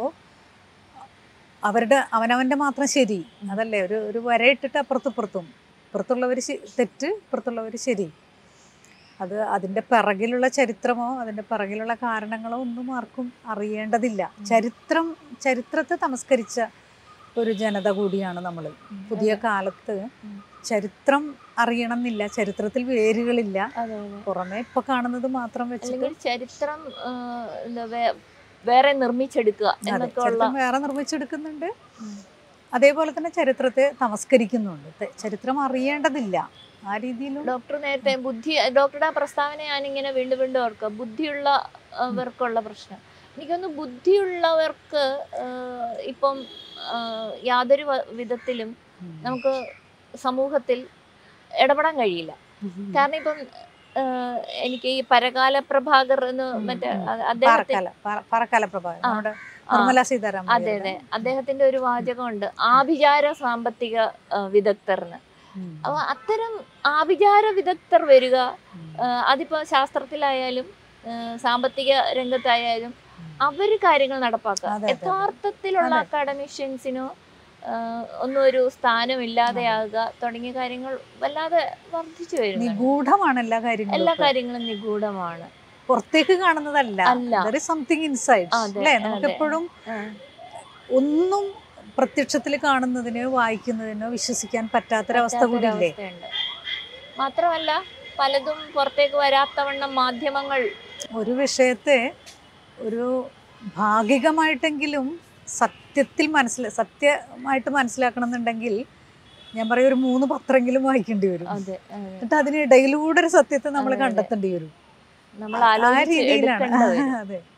A: അവരുടെ അവനവന്റെ മാത്രം ശരി അതല്ലേ ഒരു ഒരു വരയിട്ടിട്ട് അപ്പുറത്തുപ്പുറത്തും ഇപ്പുറത്തുള്ളവർ തെറ്റ് ഇപ്പുറത്തുള്ളവർ ശരി അത് അതിൻ്റെ പിറകിലുള്ള ചരിത്രമോ അതിൻ്റെ പിറകിലുള്ള കാരണങ്ങളോ ഒന്നും ആർക്കും അറിയേണ്ടതില്ല ചരിത്രം ചരിത്രത്തെ തമസ്കരിച്ച ഒരു ജനത കൂടിയാണ് നമ്മൾ പുതിയ കാലത്ത്
B: ഉം.
A: ചരിത്രം അറിയണം എന്നില്ല ചരിത്രത്തിൽ വേരുകളില്ല
B: അതെ അതെ
A: പുറമെ ഇപ്പൊ കാണുന്നത് മാത്രം വെച്ചിട്ട്
B: അല്ലെങ്കിൽ ചരിത്രം ആ, എന്താ വേ- വേറെ നിർമ്മിച്ചെടുക്കുക
A: അതെ,
B: എന്നൊക്കെ ഉള്ള
A: ചരിത്രം വേറെ നിർമ്മിച്ചെടുക്കുന്നുണ്ട്
B: ഉം.
A: അതേപോലെ തന്നെ ചരിത്രത്തെ തമസ്കരിക്കുന്നുണ്ട് തെ- ചരിത്രം അറിയേണ്ടതില്ല ആ രീതിയിലും
B: ഡോക്ടർ നേരത്തെ ബുദ്ധി ഡോക്ടറുടെ ആ പ്രസ്താവന ഞാനിങ്ങനെ വീണ്ടും വീണ്ടും ഓർക്കുക ബുദ്ധിയുള്ളവർക്കുള്ള പ്രശ്നം എനിക്കൊന്ന് ബുദ്ധിയുള്ളവർക്ക് ആ, ഇപ്പം ആ, യാതൊരു വ- വിധത്തിലും നമുക്ക് സമൂഹത്തിൽ ഇടപെടാൻ കഴിയില്ല കാരണം ഇപ്പം ആ, എനിക്ക് ഈ പരകാല പ്രഭാകർ എന്ന്
A: ഉം,
B: മറ്റേ
A: ഉം.
B: അ- അദ്ദേഹത്തെ
A: പാറക്കാല പാറ- പാറക്കാല പ്രഭാകരൻ
B: ആ,
A: നമ്മുടെ
B: ആ,
A: നിർമ്മല സീതാരാമൻ
B: അതെ അതെ അദ്ദേഹത്തിന്റെ ഒരു വാചകമുണ്ട് ആഭിചാര സാമ്പത്തിക ആ, വിദഗ്ധർന്ന്
A: ഉം.
B: അപ്പൊ അത്തരം ആഭിചാര വിദഗ്ധർ വരിക
A: ഉം.
B: ആ, അതിപ്പോ ശാസ്ത്രത്തിലായാലും ആ, സാമ്പത്തിക രംഗത്തായാലും
A: ഉം.
B: അവര് കാര്യങ്ങൾ നടപ്പാക്കുക
A: അതെ, അതെ, അതെ.
B: യഥാർത്ഥത്തിലുള്ള
A: അതെ.
B: അക്കാഡമിഷ്യൻസിനോ ആ, ഒന്നും ഒരു സ്ഥാനമില്ലാതെയാകുക തുടങ്ങിയ കാര്യങ്ങൾ വല്ലാതെ വർദ്ധിച്ചു വരുന്നു
A: നിഗൂഢമാണ് എല്ലാ കാര്യങ്ങളും
B: എല്ലാ
A: ഇപ്പൊ.
B: കാര്യങ്ങളും നിഗൂഢമാണ്
A: പുറത്തേക്ക് കാണുന്നതല്ല
B: അല്ല.
A: സംതിങ് ഇൻസൈഡ്
B: അതെ,
A: അല്ലേ
B: അതെ.
A: നമുക്ക് എപ്പോഴും
B: ആ,
A: ഒന്നും പ്രത്യക്ഷത്തിൽ കാണുന്നതിനോ വായിക്കുന്നതിനോ വിശ്വസിക്കാൻ പറ്റാത്തൊരവസ്ഥ കൂടിയില്ലേ
B: പറ്റാത്തൊരവസ്ഥയുണ്ട്. മാത്രമല്ല പലതും പുറത്തേക്ക് വരാത്തവണ്ണം മാധ്യമങ്ങൾ
A: ഒരു വിഷയത്തെ ഒരു ഭാഗികമായിട്ടെങ്കിലും സത്യത്തിൽ മനസ്സില സത്യമായിട്ട് മനസ്സിലാക്കണം എന്നുണ്ടെങ്കിൽ ഞാൻ പറയും ഒരു മൂന്ന് പത്രമെങ്കിലും വായിക്കേണ്ടി വരും
B: അതെ അതെ.
A: എന്നിട്ട് അതിനിടയിലൂടെ ഒരു സത്യത്തെ നമ്മൾ
B: അതെ, അതെ.
A: കണ്ടെത്തേണ്ടി വരും
B: നമ്മൾ
A: ആ
B: ആലോചിച്ച്
A: രീതിയിലാണ്
B: എടുക്കേണ്ട വരും.
A: അതെ